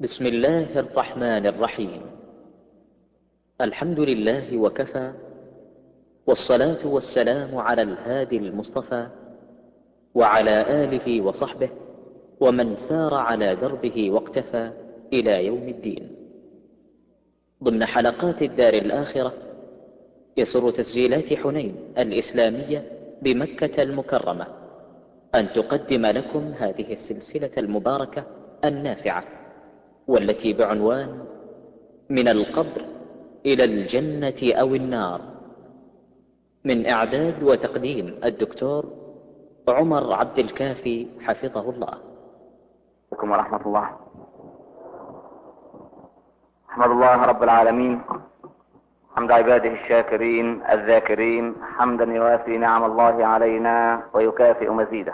بسم الله الرحمن الرحيم الحمد لله وكفى والصلاة والسلام على الهادي المصطفى وعلى آله وصحبه ومن سار على دربه واقتفى إلى يوم الدين ضمن حلقات الدار الآخرة يسر تسجيلات حنين الإسلامية بمكة المكرمة أن تقدم لكم هذه السلسلة المباركة النافعة والتي بعنوان من القبر إلى الجنة أو النار من إعداد وتقديم الدكتور عمر عبد الكافي حفظه الله عليكم ورحمة الله أحمد الله رب العالمين حمد عباده الشاكرين الذاكرين حمدا يوافي نعم الله علينا ويكافئ مزيده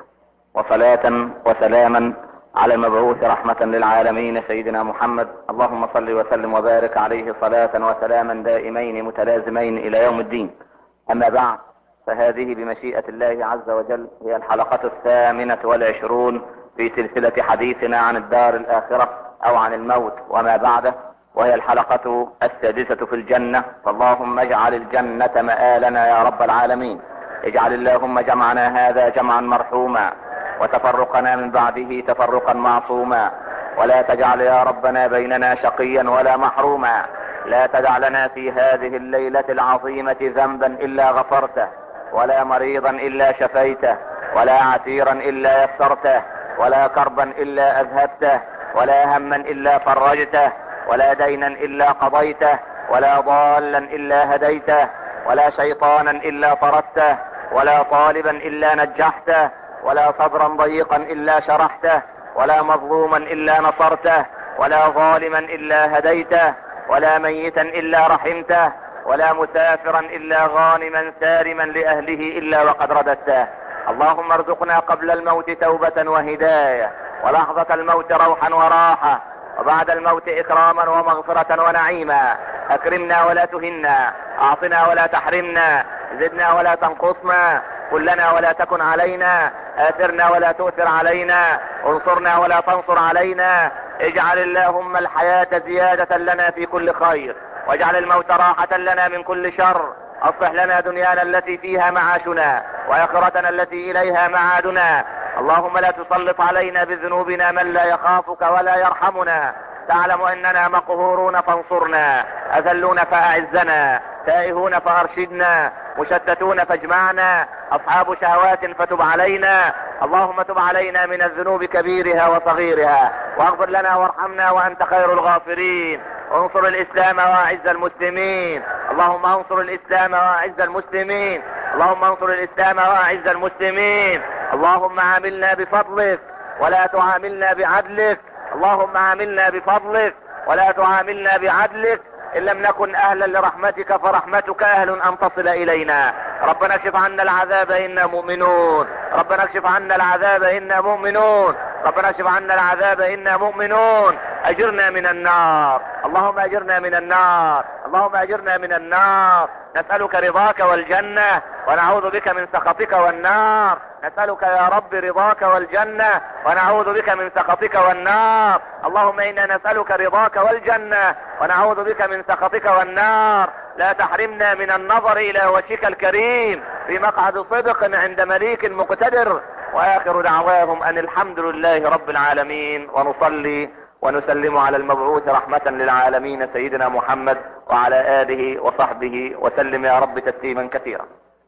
وصلاة وسلاما على المبعوث رحمة للعالمين سيدنا محمد اللهم صل وسلم وبارك عليه صلاة وسلاما دائمين متلازمين الى يوم الدين اما بعد فهذه بمشيئة الله عز وجل هي الحلقة الثامنة والعشرون في سلسلة حديثنا عن الدار الاخرة او عن الموت وما بعده وهي الحلقة السادسة في الجنة فاللهم اجعل الجنة مآلنا يا رب العالمين اجعل اللهم جمعنا هذا جمعا مرحوما وتفرقنا من بعده تفرقا معصوما ولا تجعل يا ربنا بيننا شقيا ولا محروما لا تدع لنا في هذه الليلة العظيمة ذنبا الا غفرته ولا مريضا الا شفيته ولا عسيرا الا يسرته ولا كربا الا اذهبته ولا هما الا فرجته ولا دينا الا قضيته ولا ضالا الا هديته ولا شيطانا الا طردته ولا طالبا الا نجحته ولا صدرا ضيقا الا شرحته ولا مظلوما الا نصرته ولا ظالما الا هديته ولا ميتا الا رحمته ولا مسافرا الا غانما سارما لاهله الا وقد رددته اللهم ارزقنا قبل الموت توبة وهداية ولحظة الموت روحا وراحة وبعد الموت اكراما ومغفرة ونعيما اكرمنا ولا تهنا اعطنا ولا تحرمنا زدنا ولا تنقصنا كلنا ولا تكن علينا اثرنا ولا تؤثر علينا انصرنا ولا تنصر علينا اجعل اللهم الحياة زيادة لنا في كل خير واجعل الموت راحة لنا من كل شر اصلح لنا دنيانا التي فيها معاشنا واخرتنا التي اليها معادنا اللهم لا تسلط علينا بذنوبنا من لا يخافك ولا يرحمنا تعلم اننا مقهورون فانصرنا اذلون فاعزنا تائهون فارشدنا مشتتون فاجمعنا اصحاب شهوات فتب علينا اللهم تب علينا من الذنوب كبيرها وصغيرها واغفر لنا وارحمنا وانت خير الغافرين انصر الاسلام واعز المسلمين اللهم انصر الاسلام واعز المسلمين اللهم انصر الاسلام واعز المسلمين اللهم عاملنا بفضلك ولا تعاملنا بعدلك اللهم عاملنا بفضلك ولا تعاملنا بعدلك ان لم نكن اهلا لرحمتك فرحمتك اهل ان تصل الينا ربنا اكشف عنا العذاب انا مؤمنون ربنا اكشف عنا العذاب انا مؤمنون ربنا اكشف عنا العذاب انا مؤمنون اجرنا من النار اللهم اجرنا من النار اللهم اجرنا من النار نسألك رضاك والجنة ونعوذ بك من سخطك والنار نسألك يا رب رضاك والجنة ونعوذ بك من سخطك والنار اللهم انا نسألك رضاك والجنة ونعوذ بك من سخطك والنار لا تحرمنا من النظر الى وجهك الكريم في مقعد صدق عند مليك مقتدر واخر دعواهم ان الحمد لله رب العالمين ونصلي ونسلم على المبعوث رحمة للعالمين سيدنا محمد وعلى آله وصحبه وسلم يا رب تسليما كثيرا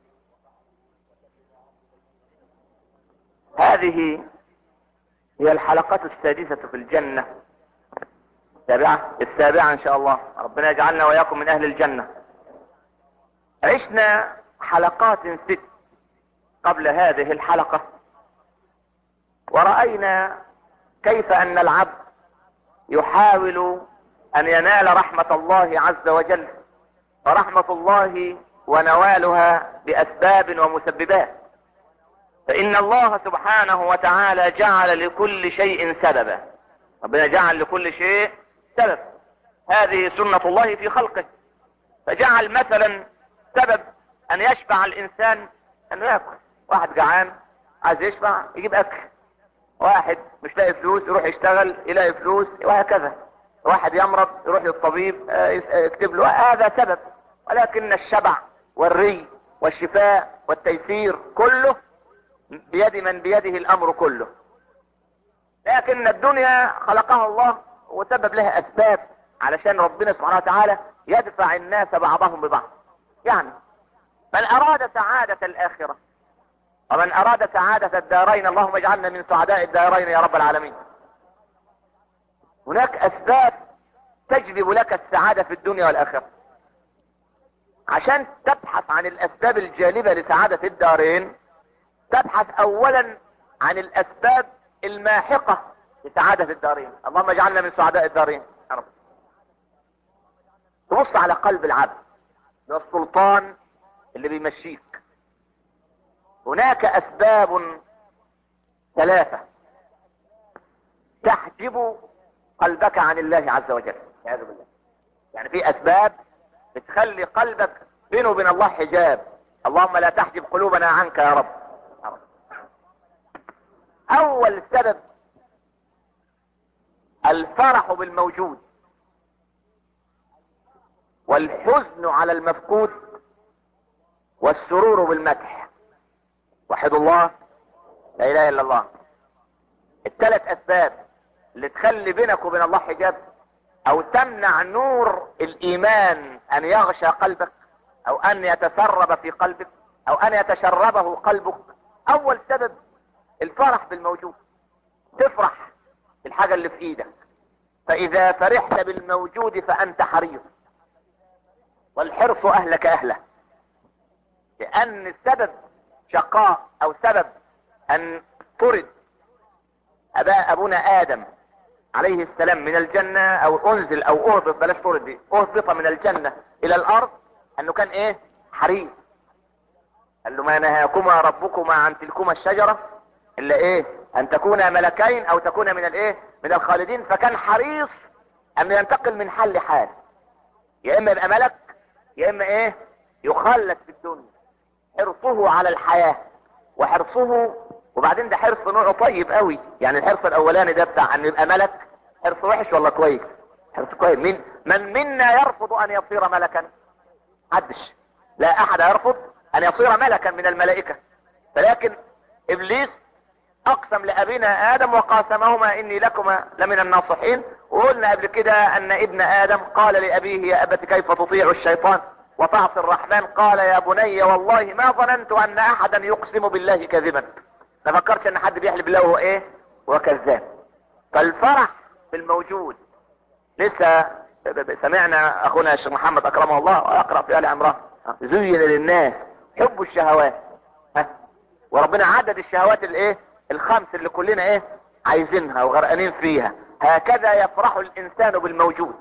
هذه هي الحلقة السادسة في الجنة السابعة السابعة ان شاء الله ربنا يجعلنا وياكم من اهل الجنة عشنا حلقات ست قبل هذه الحلقة ورأينا كيف ان العبد يحاول ان ينال رحمة الله عز وجل ورحمة الله ونوالها باسباب ومسببات فان الله سبحانه وتعالى جعل لكل شيء سببا ربنا جعل لكل شيء سبب هذه سنة الله في خلقه فجعل مثلا سبب ان يشبع الانسان انه ياكل واحد جعان عايز يشبع يجيب اكل واحد مش لاقي فلوس يروح يشتغل يلاقي فلوس وهكذا واحد يمرض يروح للطبيب آه، يس- آه، يكتب له هذا سبب ولكن الشبع والري والشفاء والتيسير كله بيد من بيده الامر كله لكن الدنيا خلقها الله وسبب لها اسباب علشان ربنا سبحانه وتعالى يدفع الناس بعضهم ببعض يعني من اراد سعادة الاخرة ومن اراد سعادة الدارين اللهم اجعلنا من سعداء الدارين يا رب العالمين هناك اسباب تجلب لك السعادة في الدنيا والاخرة عشان تبحث عن الاسباب الجالبة لسعادة الدارين تبحث اولا عن الاسباب الماحقة لسعادة الدارين اللهم اجعلنا من سعداء الدارين يا رب تبص على قلب العبد ده السلطان اللي بيمشيك هناك اسباب ثلاثة تحجب قلبك عن الله عز وجل والعياذ بالله يعني في اسباب بتخلي قلبك بينه وبين الله حجاب اللهم لا تحجب قلوبنا عنك يا رب يا رب. اول سبب الفرح بالموجود والحزن على المفقود والسرور بالمدح وحد الله لا اله الا الله الثلاث اسباب اللي تخلي بينك وبين الله حجاب او تمنع نور الايمان ان يغشى قلبك او ان يتسرب في قلبك او ان يتشربه قلبك اول سبب الفرح بالموجود تفرح بالحاجة اللي في ايدك فاذا فرحت بالموجود فانت حريص والحرص اهلك اهله لان السبب شقاء او سبب ان طرد اباء ابونا ادم عليه السلام من الجنة او انزل او اهبط بلاش طرد دي اهبط من الجنة الى الارض انه كان ايه حريص قال له ما نهاكما ربكما عن تلكما الشجرة الا ايه ان تكونا ملكين او تكونا من الايه من الخالدين فكان حريص ان ينتقل من حال لحال يا اما يبقى ملك يا اما ايه يخلد في الدنيا حرصه على الحياة وحرصه وبعدين ده حرص نوعه طيب قوي يعني الحرص الاولاني ده بتاع ان يبقى ملك حرص وحش ولا كويس حرص كويس مين من منا يرفض ان يصير ملكا حدش لا احد يرفض ان يصير ملكا من الملائكة ولكن ابليس اقسم لابينا ادم وقاسمهما اني لكما لمن الناصحين وقلنا قبل كده ان ابن ادم قال لابيه يا ابت كيف تطيع الشيطان وتعصي الرحمن قال يا بني والله ما ظننت ان احدا يقسم بالله كذبا ما فكرتش ان حد بيحلف بالله وهو ايه هو كذاب فالفرح بالموجود لسه سمعنا اخونا الشيخ محمد اكرمه الله يقرا في ال عمران زين للناس حب الشهوات ها وربنا عدد الشهوات الايه الخمس اللي كلنا ايه عايزينها وغرقانين فيها هكذا يفرح الانسان بالموجود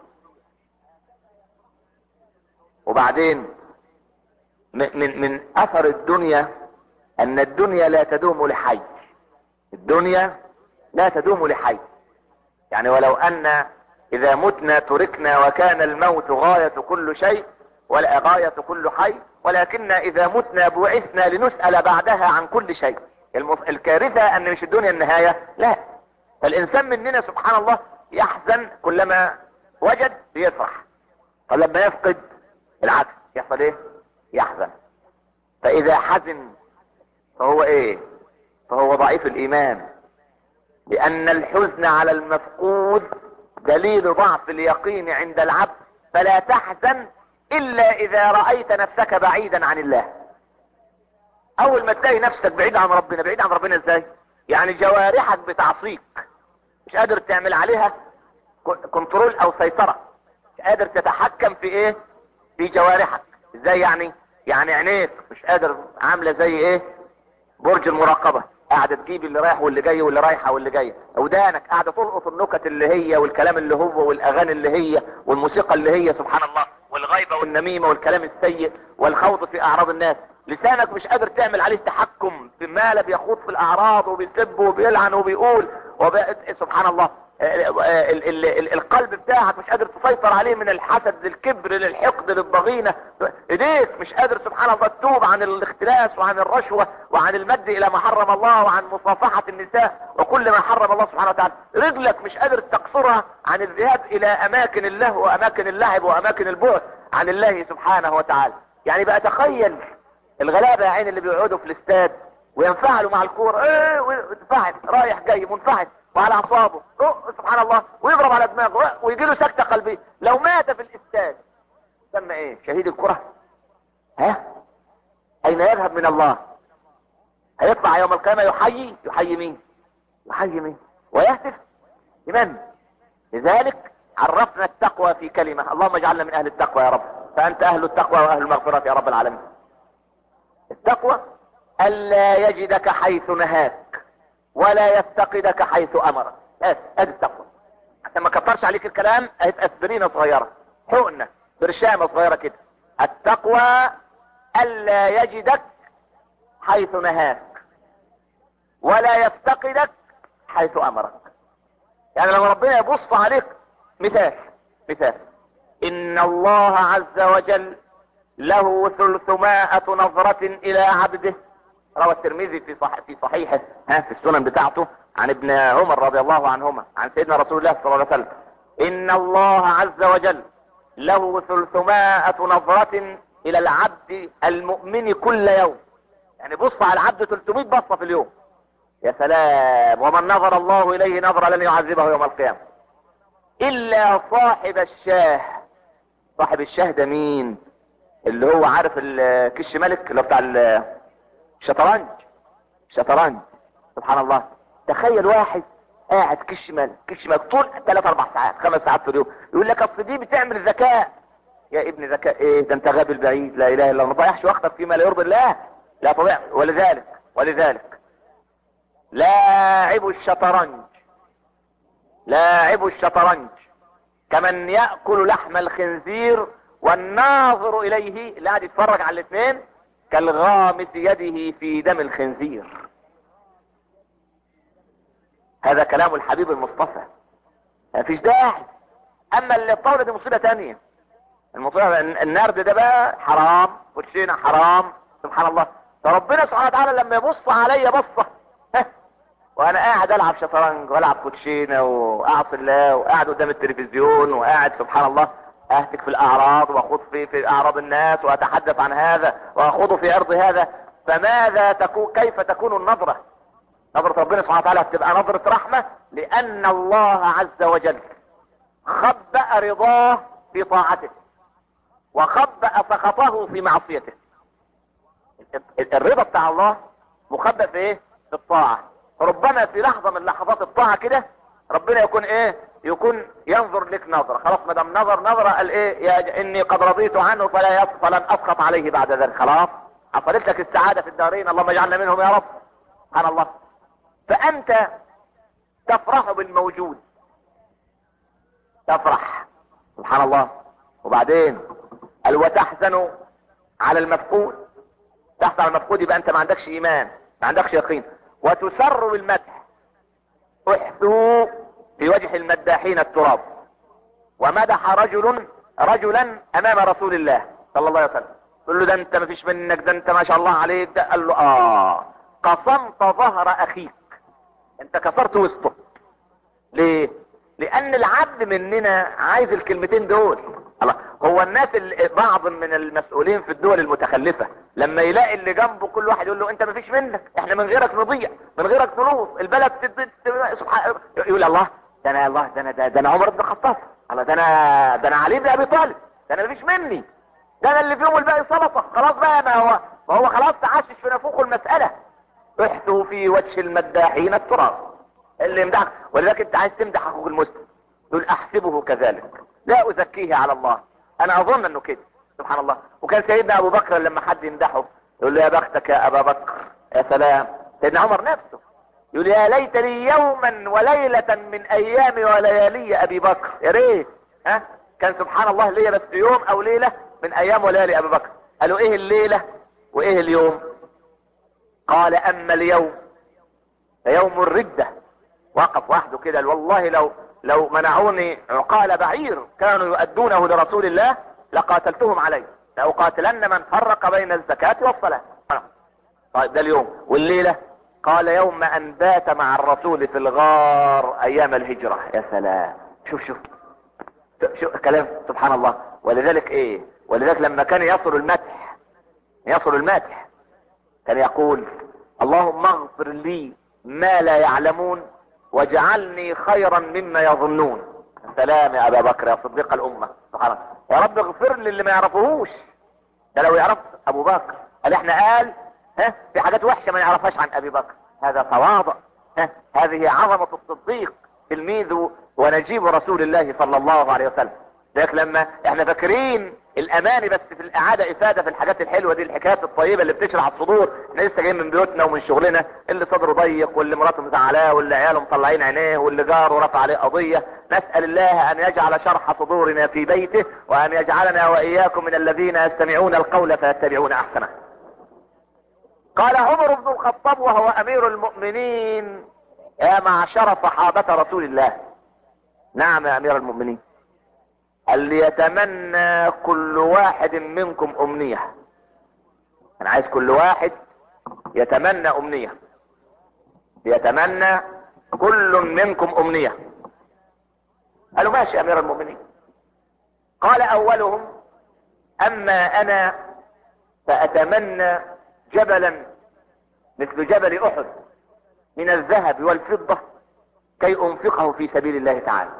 وبعدين من من من اثر الدنيا ان الدنيا لا تدوم لحي الدنيا لا تدوم لحي يعني ولو ان اذا متنا تركنا وكان الموت غاية كل شيء ولا غاية كل حي ولكن اذا متنا بعثنا لنسأل بعدها عن كل شيء المف... الكارثة ان مش الدنيا النهاية لا فالانسان مننا سبحان الله يحزن كلما وجد بيفرح فلما يفقد العكس يحصل ايه يحزن فاذا حزن فهو ايه فهو ضعيف الايمان لان الحزن على المفقود دليل ضعف اليقين عند العبد فلا تحزن الا اذا رأيت نفسك بعيدا عن الله اول ما تلاقي نفسك بعيد عن ربنا بعيد عن ربنا ازاي يعني جوارحك بتعصيك مش قادر تعمل عليها كنترول او سيطرة مش قادر تتحكم في ايه في جوارحك ازاي يعني يعني عينيك مش قادر عاملة زي ايه برج المراقبة قاعدة تجيب اللي رايح واللي جاي واللي رايحة واللي جاي ودانك قاعدة تلقط النكت اللي هي والكلام اللي هو والاغاني اللي هي والموسيقى اللي هي سبحان الله والغيبة والنميمة والكلام السيء والخوض في اعراض الناس لسانك مش قادر تعمل عليه تحكم بما لا بيخوض في الاعراض وبيسب وبيلعن وبيقول وب... سبحان الله ال ال ال القلب بتاعك مش قادر تسيطر عليه من الحسد للكبر للحقد للضغينة ايديك مش قادر سبحان الله تتوب عن الاختلاس وعن الرشوة وعن المد الى ما حرم الله وعن مصافحة النساء وكل ما حرم الله سبحانه وتعالى رجلك مش قادر تقصرها عن الذهاب الى اماكن اللهو واماكن اللعب واماكن البعد عن الله سبحانه وتعالى يعني بقى تخيل الغلابة يا عين اللي بيقعدوا في الاستاد وينفعلوا مع الكورة ايه وينفعل رايح جاي منفعل وعلى اعصابه سبحان الله ويضرب على دماغه ويجي له سكتة قلبية لو مات في الاستاد سمى ايه شهيد الكرة ها اين يذهب من الله هيطلع يوم القيامة يحيي يحيي مين يحيي مين ويهتف لمن لذلك عرفنا التقوى في كلمة اللهم اجعلنا من اهل التقوى يا رب فانت اهل التقوى واهل المغفرة يا رب العالمين التقوى الا يجدك حيث نهاك ولا يفتقدك حيث امرك بس ادي التقوى عشان ما كترش عليك الكلام اهي اسبرينه صغيره حقنه برشامه صغيره كده التقوى الا يجدك حيث نهاك ولا يفتقدك حيث امرك يعني لما ربنا يبص عليك مثال مثال ان الله عز وجل له ثلثمائة نظرة الى عبده روى الترمذي في صح في صحيحه ها في السنن بتاعته عن ابن عمر رضي الله عنهما عن سيدنا رسول الله صلى الله عليه وسلم ان الله عز وجل له ثلثمائة نظرة الى العبد المؤمن كل يوم يعني بص على العبد 300 بصة في اليوم يا سلام ومن نظر الله اليه نظرة لن يعذبه يوم القيامة الا صاحب الشاه صاحب الشاه ده مين اللي هو عارف الكش ملك اللي هو بتاع الشطرنج شطرنج سبحان الله تخيل واحد قاعد كش ملك كش ملك طول 3 4 ساعات 5 ساعات في اليوم يقول لك اصل دي بتعمل ذكاء يا ابن ذكاء ايه ده انت غبي البعيد لا اله الا الله ما تضيعش وقتك فيما لا يرضي الله لا تضيع ولذلك ولذلك لاعب الشطرنج لاعب الشطرنج كمن يأكل لحم الخنزير والناظر اليه اللي قاعد يتفرج على الاثنين كالغامس يده في دم الخنزير هذا كلام الحبيب المصطفى ما فيش داعي اما اللي الطاولة دي مصيبة تانية المصيبة النرد ده بقى حرام والشينة حرام سبحان الله فربنا سبحانه وتعالى لما يبص عليا بصة وانا قاعد العب شطرنج والعب كوتشينه واعصي الله وقاعد قدام التلفزيون وقاعد سبحان الله اهتك في الاعراض واخوض في في اعراض الناس واتحدث عن هذا واخوض في عرض هذا فماذا تكون كيف تكون النظرة نظرة ربنا سبحانه وتعالى تبقى نظرة رحمة لان الله عز وجل خبأ رضاه في طاعته وخبأ سخطه في معصيته الرضا بتاع الله مخبأ في ايه في الطاعة ربما في لحظة من لحظات الطاعة كده ربنا يكون ايه يكون ينظر لك نظرة خلاص ما دام نظر نظرة قال ايه يا اني قد رضيت عنه فلا يس فلن اسخط عليه بعد ذلك خلاص حصلت لك السعادة في الدارين اللهم اجعلنا منهم يا رب سبحان الله فانت تفرح بالموجود تفرح سبحان الله وبعدين قال وتحزن على المفقود تحزن على المفقود يبقى انت ما عندكش ايمان ما عندكش يقين وتسر بالمدح احثوا في وجه المداحين التراب ومدح رجل رجلا امام رسول الله صلى الله عليه وسلم قال له ده انت ما فيش منك ده انت ما شاء الله عليك ده قال له اه قصمت ظهر اخيك انت كسرت وسطه ليه لان العبد مننا عايز الكلمتين دول الله هو الناس اللي بعض من المسؤولين في الدول المتخلفة لما يلاقي اللي جنبه كل واحد يقول له انت مفيش منك احنا من غيرك نضيع من غيرك فلوس البلد تد... سبحان يقول الله ده انا الله ده انا ده, ده انا عمر بن الخطاب الله ده انا ده انا علي بن ابي طالب ده انا مفيش مني ده انا اللي في يوم الباقي سلطة خلاص بقى ما هو ما هو خلاص تعشش في نفوخ المسألة احثوا في وجه المداحين التراب اللي يمدحك ولذلك انت عايز تمدح اخوك المسلم تقول احسبه كذلك لا ازكيه على الله انا اظن انه كده سبحان الله وكان سيدنا ابو بكر لما حد يمدحه يقول له يا بختك يا ابا بكر يا سلام سيدنا عمر نفسه يقول يا ليت لي يوما وليلة من ايام وليالي ابي بكر يا ريت ها كان سبحان الله ليا بس يوم او ليلة من ايام وليالي ابي بكر قالوا ايه الليلة وايه اليوم قال اما اليوم فيوم الردة وقف وحده كده والله لو لو منعوني عقال بعير كانوا يؤدونه لرسول الله لقاتلتهم عليه لأقاتلن من فرق بين الزكاة والصلاة طيب ده اليوم والليلة قال يوم ان بات مع الرسول في الغار ايام الهجرة يا سلام شوف شوف شوف كلام سبحان الله ولذلك ايه ولذلك لما كان يصل المدح يصل المدح كان يقول اللهم اغفر لي ما لا يعلمون واجعلني خيرا مما يظنون سلام يا ابا بكر يا صديق الامة سبحان الله يا رب اغفر لي اللي ما يعرفوهوش ده لو يعرف ابو بكر قال احنا قال ها في حاجات وحشة ما يعرفهاش عن ابي بكر هذا تواضع ها هذه عظمة الصديق تلميذ ونجيب رسول الله صلى الله عليه وسلم لذلك لما احنا فاكرين الاماني بس في الاعادة افادة في الحاجات الحلوة دي الحكايات الطيبة اللي بتشرح الصدور احنا لسه جايين من بيوتنا ومن شغلنا اللي صدره ضيق واللي مراته مزعلاه واللي عياله مطلعين عينيه واللي جاره رفع عليه قضية نسأل الله ان يجعل شرح صدورنا في بيته وان يجعلنا واياكم من الذين يستمعون القول فيتبعون احسنه قال عمر بن الخطاب وهو امير المؤمنين يا معشر صحابة رسول الله نعم يا امير المؤمنين قال ليتمنى كل واحد منكم امنية انا عايز كل واحد يتمنى امنية ليتمنى كل منكم امنية قالوا ماشي يا امير المؤمنين قال اولهم اما انا فاتمنى جبلا مثل جبل احد من الذهب والفضة كي انفقه في سبيل الله تعالى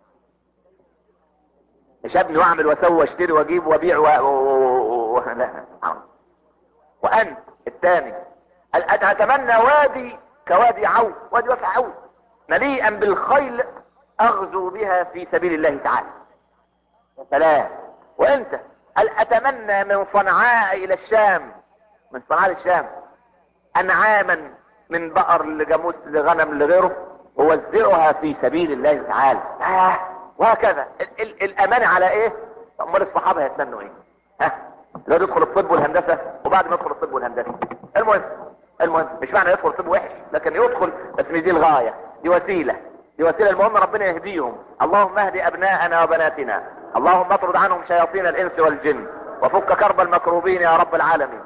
مش ابني واعمل واسوي واشتري واجيب وابيع و... و... و... لا وانت الثاني انا اتمنى وادي كوادي عو وادي واسع عو مليئا بالخيل اغزو بها في سبيل الله تعالى يا سلام وانت هل اتمنى من صنعاء الى الشام من صنعاء الشام انعاما من بقر لجاموس لغنم لغيره ووزعها في سبيل الله تعالى آه وهكذا ال ال الامان على ايه امال الصحابه هيتمنوا ايه ها لو يدخل الطب والهندسه وبعد ما يدخل الطب والهندسه المهم المهم مش معنى يدخل الطب وحش لكن يدخل بس مش دي الغايه دي وسيله دي وسيله المهم ربنا يهديهم اللهم اهد ابناءنا وبناتنا اللهم اطرد عنهم شياطين الانس والجن وفك كرب المكروبين يا رب العالمين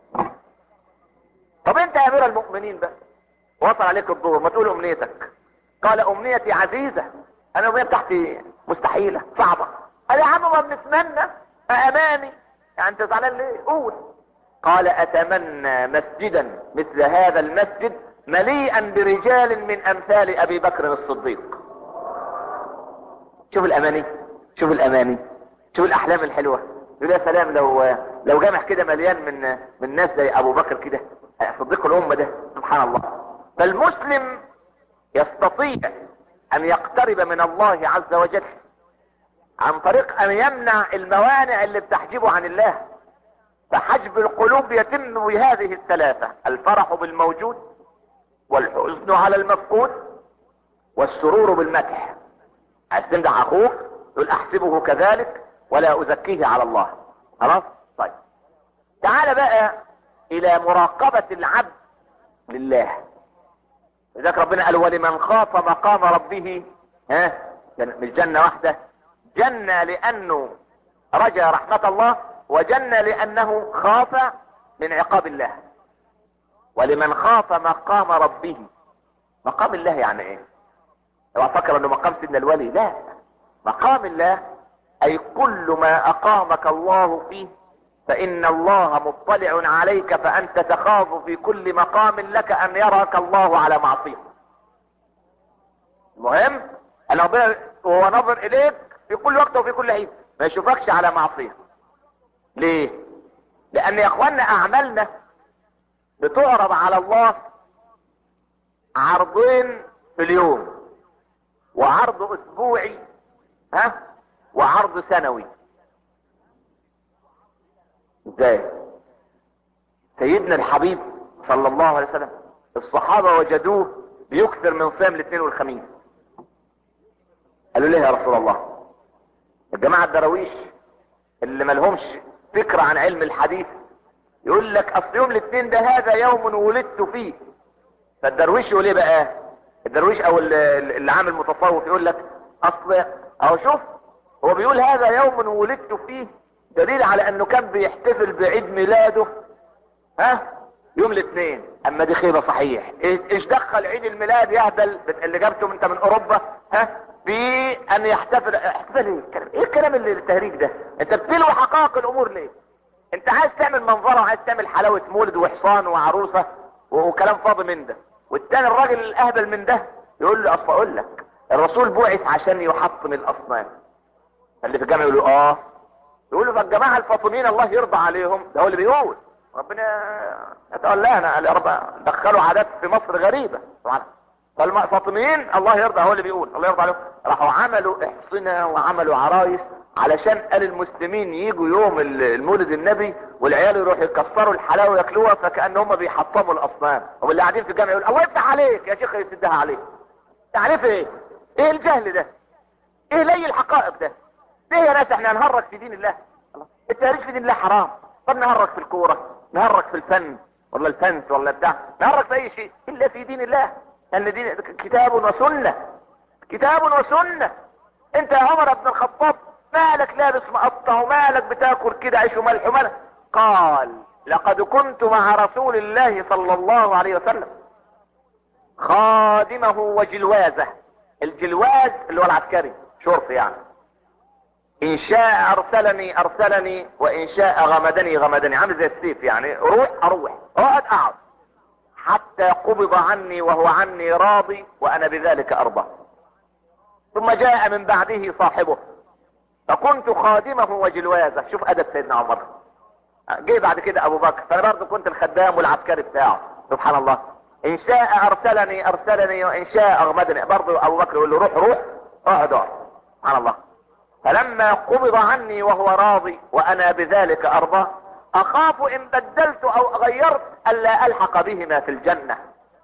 طب انت يا امير المؤمنين بقى وصل عليك الدور ما تقول امنيتك قال امنيتي عزيزة انا الامنية بتاعتي مستحيلة صعبة قال يا عم ما بنتمنى امامي يعني انت زعلان ليه قول قال اتمنى مسجدا مثل هذا المسجد مليئا برجال من امثال ابي بكر الصديق شوف الاماني شوف الاماني شوف الاحلام الحلوة يقول يا سلام لو لو جامع كده مليان من من ناس زي ابو بكر كده صديق الامة ده سبحان الله فالمسلم يستطيع ان يقترب من الله عز وجل عن طريق ان يمنع الموانع اللي بتحجبه عن الله فحجب القلوب يتم بهذه الثلاثة الفرح بالموجود والحزن على المفقود والسرور بالمدح عايز تمدح اخوك تقول احسبه كذلك ولا ازكيه على الله خلاص طيب تعال بقى الى مراقبة العبد لله لذلك ربنا قال ولمن خاف مقام ربه ها مش جنة واحدة جنة لانه رجى رحمة الله وجنة لانه خاف من عقاب الله ولمن خاف مقام ربه مقام الله يعني ايه لو فكر انه مقام سيدنا الولي لا مقام الله اي كل ما اقامك الله فيه فان الله مطلع عليك فانت تخاف في كل مقام لك ان يراك الله على معصية المهم ان ربنا وهو نظر اليك في كل وقت وفي كل حين ما يشوفكش على معصية ليه لان يا اخوانا اعمالنا بتعرض على الله عرضين في اليوم وعرض اسبوعي ها وعرض سنوي ازاي سيدنا الحبيب صلى الله عليه وسلم الصحابة وجدوه بيكثر من صيام الاثنين والخميس قالوا ليه يا رسول الله الجماعة الدراويش اللي ملهمش فكرة عن علم الحديث يقول لك اصل يوم الاثنين ده هذا يوم ولدت فيه فالدرويش يقول ايه بقى الدرويش او اللي عامل متصوف يقول لك اصل اهو شوف هو بيقول هذا يوم ولدت فيه دليل على انه كان بيحتفل بعيد ميلاده ها يوم الاثنين اما دي خيبه صحيح إيه- ايش دخل عيد الميلاد يهبل اللي جابته انت من اوروبا ها بان يحتفل احتفال ايه الكلام ايه الكلام اللي التهريج ده انت بتلوي حقائق الامور ليه انت عايز تعمل منظره وعايز تعمل حلاوه مولد وحصان وعروسه وكلام فاضي من ده والتاني الراجل الاهبل من ده يقول له اصل اقول لك الرسول بعث عشان يحطم الاصنام اللي في الجامع يقولوا اه يقولوا فالجماعه الفاطميين الله يرضى عليهم ده هو اللي بيقول ربنا يتولانا قال يا رب دخلوا عادات في مصر غريبه طبعا فالفاطميين الله يرضى هو اللي بيقول الله يرضى عليهم راحوا عملوا احصنه وعملوا عرايس علشان قال المسلمين يجوا يوم المولد النبي والعيال يروحوا يكسروا الحلاوه وياكلوها فكان هم بيحطموا الاصنام واللي قاعدين في الجامع يقول الله يفتح عليك يا شيخ يسدها عليك تعرف ايه ايه الجهل ده ايه لي الحقائق ده ليه يا ناس احنا نهرج في دين الله التهريج في دين الله حرام طب نهرج في الكوره نهرج في الفن ولا الفنس ولا بتاع نهرج في اي شيء الا في دين الله ان دين كتاب وسنه كتاب وسنه انت يا عمر بن الخطاب مالك لابس مقطع ومالك بتاكل كده عيش وملح وملح قال لقد كنت مع رسول الله صلى الله عليه وسلم خادمه وجلوازه الجلواز اللي هو العسكري شرط يعني ان شاء ارسلني ارسلني وان شاء غمدني غمدني عامل زي السيف يعني روح اروح اقعد اقعد حتى قبض عني وهو عني راضي وانا بذلك ارضى ثم جاء من بعده صاحبه فكنت خادمه وجلوازه شوف ادب سيدنا عمر جه بعد كده ابو بكر فانا برضه كنت الخدام والعسكري بتاعه سبحان الله ان شاء ارسلني ارسلني وان شاء اغمدني برضه ابو بكر يقول له روح روح اقعد اقعد سبحان الله فلما قبض عني وهو راضي وانا بذلك ارضى اخاف ان بدلت او غيرت الا الحق بهما في الجنة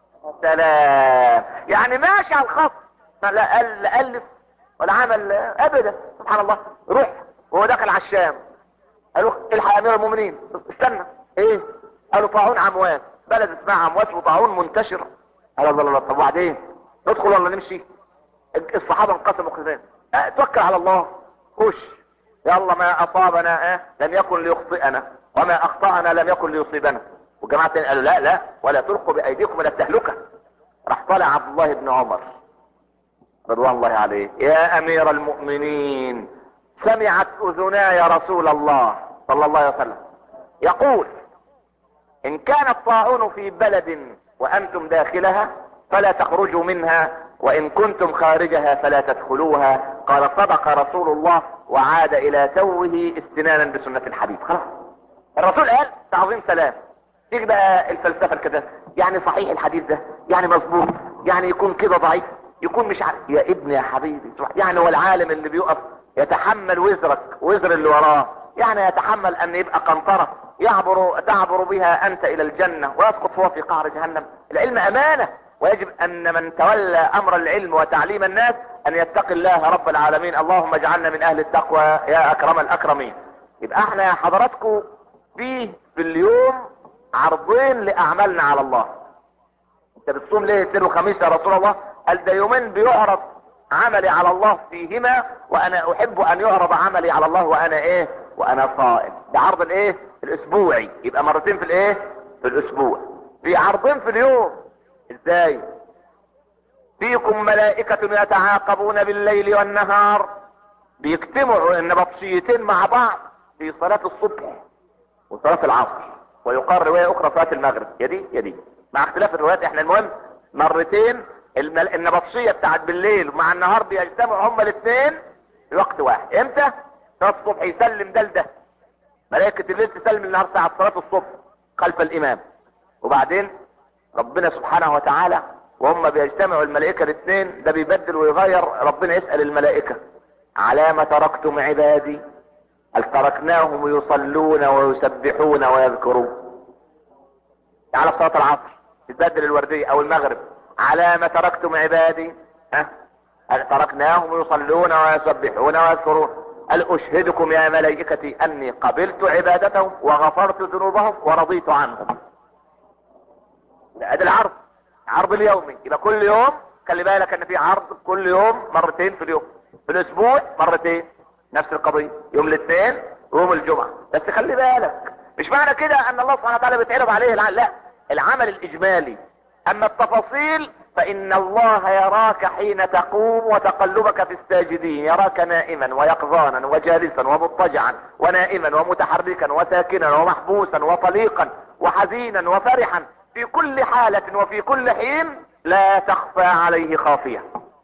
سلام يعني ماشي على الخط لا لا الف ولا عمل ابدا سبحان الله روح وهو دخل على الشام قالوا الحق يا امير المؤمنين استنى ايه قالوا طاعون عمواس بلد اسمها عمواس وطاعون منتشر قال الله الله طب وبعدين ندخل ولا نمشي الصحابه انقسموا قسمين اه توكل على الله خش يلا ما اصابنا اه لم يكن ليخطئنا وما اخطانا لم يكن ليصيبنا والجماعه الثانيه قالوا لا لا ولا تلقوا بايديكم الى التهلكه راح طالع عبد الله بن عمر رضوان الله عليه يا امير المؤمنين سمعت اذناي رسول الله صلى الله عليه وسلم يقول ان كان الطاعون في بلد وانتم داخلها فلا تخرجوا منها وان كنتم خارجها فلا تدخلوها قال صدق رسول الله وعاد الى توه استنانا بسنة الحبيب خلاص الرسول قال تعظيم سلام تيجي بقى الفلسفة كده يعني صحيح الحديث ده يعني مظبوط يعني يكون كده ضعيف يكون مش عارف يا ابني يا حبيبي يعني هو العالم اللي بيقف يتحمل وزرك وزر اللي وراه يعني يتحمل ان يبقى قنطرة يعبر تعبر بها انت الى الجنة ويسقط هو في قعر جهنم العلم امانة ويجب ان من تولى امر العلم وتعليم الناس ان يتقي الله رب العالمين اللهم اجعلنا من اهل التقوى يا اكرم الاكرمين يبقى احنا يا حضراتكم فيه في اليوم عرضين لاعمالنا على الله انت بتصوم ليه اثنين وخميس يا رسول الله قال ده يومين بيعرض عملي على الله فيهما وانا احب ان يعرض عملي على الله وانا ايه وانا صائم ده عرض الايه الاسبوعي يبقى مرتين في الايه في الاسبوع في عرضين في اليوم ازاي فيكم ملائكة يتعاقبون بالليل والنهار بيجتمعوا النبطشيتين مع بعض في صلاة الصبح وصلاة العصر ويقال رواية اخرى صلاة المغرب يا دي يا دي مع اختلاف الروايات احنا المهم مرتين المل... النبطشية بتاعت بالليل ومع النهار بيجتمعوا هما الاثنين في وقت واحد امتى صلاة الصبح يسلم ده لده ملائكة الليل تسلم النهار ساعة صلاة الصبح خلف الامام وبعدين ربنا سبحانه وتعالى وهم بيجتمعوا الملائكة الاثنين ده بيبدل ويغير ربنا يسأل الملائكة على ما تركتم عبادي هل تركناهم يصلون ويسبحون ويذكرون على صلاة العصر تبدل الوردية او المغرب على ما تركتم عبادي ها هل تركناهم يصلون ويسبحون ويذكرون هل اشهدكم يا ملائكتي اني قبلت عبادتهم وغفرت ذنوبهم ورضيت عنهم ادي العرض عرض اليومي يبقى كل يوم خلي بالك ان في عرض كل يوم مرتين في اليوم في الاسبوع مرتين نفس القضية يوم الاثنين ويوم الجمعة بس خلي بالك مش معنى كده ان الله سبحانه وتعالى بيتعرض عليه العمل لا العمل الاجمالي اما التفاصيل فان الله يراك حين تقوم وتقلبك في الساجدين يراك نائما ويقظانا وجالسا ومضطجعا ونائما ومتحركا وساكنا ومحبوسا وطليقا وحزينا وفرحا في كل حالة وفي كل حين لا تخفى عليه خافية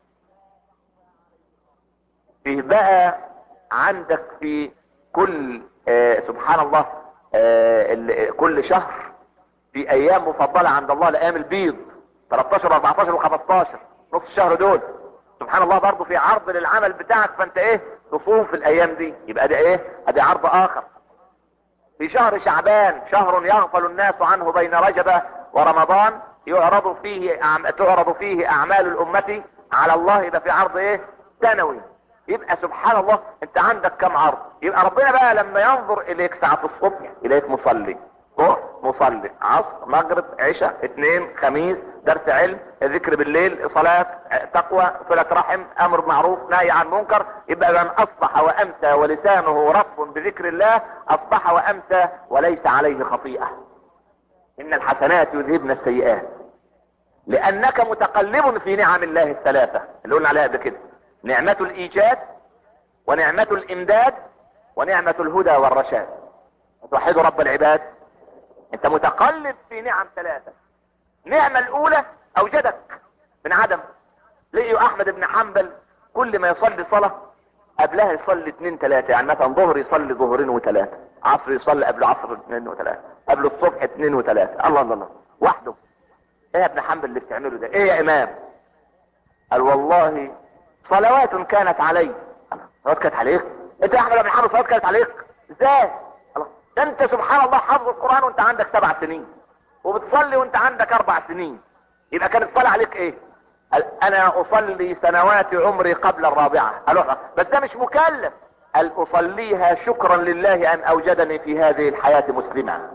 فيه بقى عندك في كل آه سبحان الله آه كل شهر في ايام مفضلة عند الله لايام البيض 13 و14 و15 نص الشهر دول سبحان الله برضو في عرض للعمل بتاعك فانت ايه تصوم في الايام دي يبقى ده ايه ادي عرض اخر في شهر شعبان شهر يغفل الناس عنه بين رجب ورمضان يعرض فيه أعم... تعرض فيه اعمال الامة على الله يبقى في عرض ايه سنوي يبقى سبحان الله انت عندك كم عرض يبقى ربنا بقى لما ينظر اليك ساعة الصبح اليك مصلي ظهر مصلي عصر مغرب عشاء اثنين خميس درس علم ذكر بالليل صلاة تقوى صلة رحم امر معروف نهي عن منكر يبقى من اصبح وامسى ولسانه رطب بذكر الله اصبح وامسى وليس عليه خطيئة ان الحسنات يذهبن السيئات لانك متقلب في نعم الله الثلاثة اللي قلنا عليها قبل كده نعمة الايجاد ونعمة الامداد ونعمة الهدى والرشاد توحدوا رب العباد انت متقلب في نعم ثلاثة نعمة الاولى اوجدك من عدم لقيوا احمد بن حنبل كل ما يصلي صلاة قبلها يصلي اثنين ثلاثة يعني مثلا ظهر يصلي ظهرين وثلاثة عصر يصلي قبل عصر اثنين وثلاثة قبل الصبح اثنين وثلاثة الله الله الله وحده ايه يا ابن حنبل اللي بتعمله ده ايه يا امام قال والله صلوات كانت علي صلوات كانت عليك انت يا احمد بن حنبل صلوات كانت عليك ازاي الله ده انت سبحان الله حافظ القرآن وانت عندك سبع سنين وبتصلي وانت عندك اربع سنين يبقى كانت الصلاة عليك ايه قال انا اصلي سنوات عمري قبل الرابعة قالوا بس ده مش مكلف قال اصليها شكرا لله ان اوجدني في هذه الحياة مسلما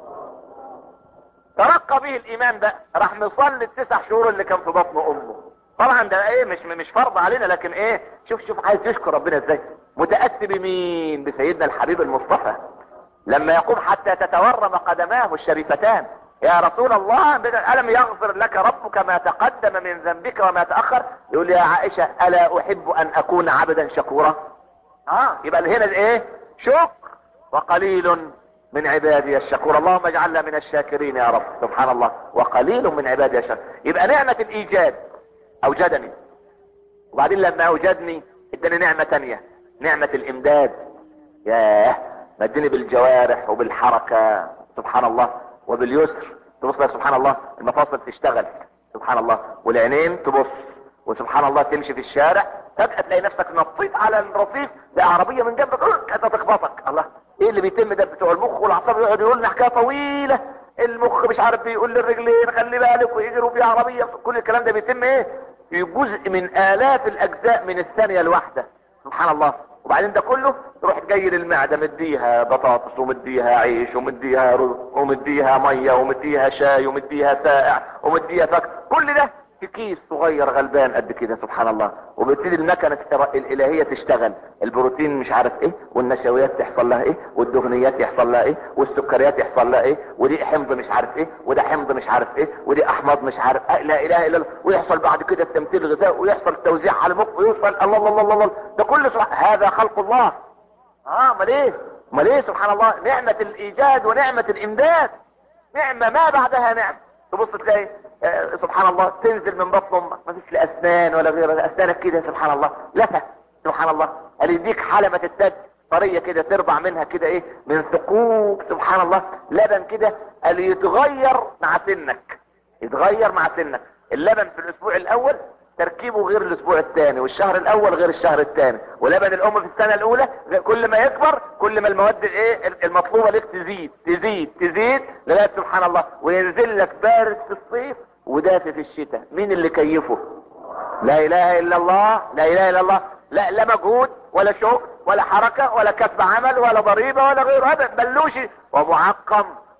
ترقى به الايمان بقى راح مصلي التسع شهور اللي كان في بطن امه طبعا ده ايه مش مش فرض علينا لكن ايه شوف شوف عايز يشكر ربنا ازاي متأسي بمين بسيدنا الحبيب المصطفى لما يقوم حتى تتورم قدماه الشريفتان يا رسول الله ألم يغفر لك ربك ما تقدم من ذنبك وما تأخر يقول يا عائشة ألا أحب أن أكون عبدا شكورا اه يبقى هنا ايه شكر وقليل من عبادي الشكور اللهم اجعلنا من الشاكرين يا رب سبحان الله وقليل من عبادي الشكور يبقى نعمة الايجاد اوجدني وبعدين لما اوجدني اداني نعمة تانية نعمة الامداد ياه مدني بالجوارح وبالحركة سبحان الله وباليسر تبص سبحان الله المفاصل تشتغل سبحان الله والعينين تبص وسبحان الله تمشي في الشارع فجأة تلاقي نفسك نطيت على الرصيف عربية من جنبك كانت تخبطك الله ايه اللي بيتم ده بتوع المخ والاعصاب يقعد يقول لنا حكايه طويله المخ مش عارف بيقول للرجلين خلي بالك ويجروا بيه عربيه كل الكلام ده بيتم ايه في جزء من الاف الاجزاء من الثانيه الواحده سبحان الله وبعدين ده كله تروح جاي للمعدة مديها بطاطس ومديها عيش ومديها رز ومديها مية ومديها شاي ومديها سائع ومديها فك كل ده في كيس صغير غلبان قد كده سبحان الله وبتبتدي المكنة الالهية تشتغل البروتين مش عارف ايه والنشويات تحصل لها ايه والدهنيات يحصل لها ايه والسكريات يحصل لها ايه ودي حمض مش عارف ايه وده حمض مش عارف ايه ودي احماض مش عارف ايه لا اله الا الله ويحصل بعد كده التمثيل الغذائي ويحصل توزيع على المخ ويوصل الله الله الله الله ده كله سبحان هذا خلق الله اه امال ايه امال ايه سبحان الله نعمة الايجاد ونعمة الامداد نعمة ما بعدها نعمة تبص تلاقي آه سبحان الله تنزل من بطن امك ما فيش لا اسنان ولا غير اسنانك كده سبحان الله لفة سبحان الله قال يديك حلمة التد طرية كده تربع منها كده ايه من ثقوب سبحان الله لبن كده قال يتغير مع سنك يتغير مع سنك اللبن في الاسبوع الاول تركيبه غير الاسبوع الثاني والشهر الاول غير الشهر الثاني ولبن الام في السنة الاولى كل ما يكبر كل ما المواد الايه المطلوبة لك تزيد تزيد تزيد لغاية سبحان الله وينزل لك بارد في الصيف ودافي في الشتاء مين اللي كيفه لا اله الا الله لا اله الا الله لا لا مجهود ولا شغل ولا حركة ولا كسب عمل ولا ضريبة ولا غيره هذا بلوشي ومعقم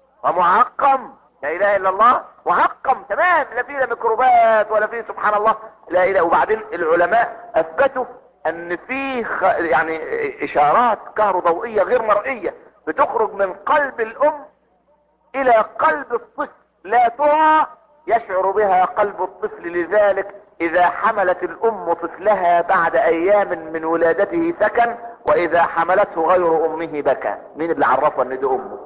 ومعقم لا اله الا الله معقم تمام لا فيه لا ميكروبات ولا فيه سبحان الله لا اله وبعدين العلماء اثبتوا ان في خ... يعني اشارات كهروضوئية غير مرئية بتخرج من قلب الام الى قلب الطفل لا ترى يشعر بها قلب الطفل لذلك اذا حملت الام طفلها بعد ايام من ولادته سكن واذا حملته غير امه بكى مين اللي عرفه ان دي امه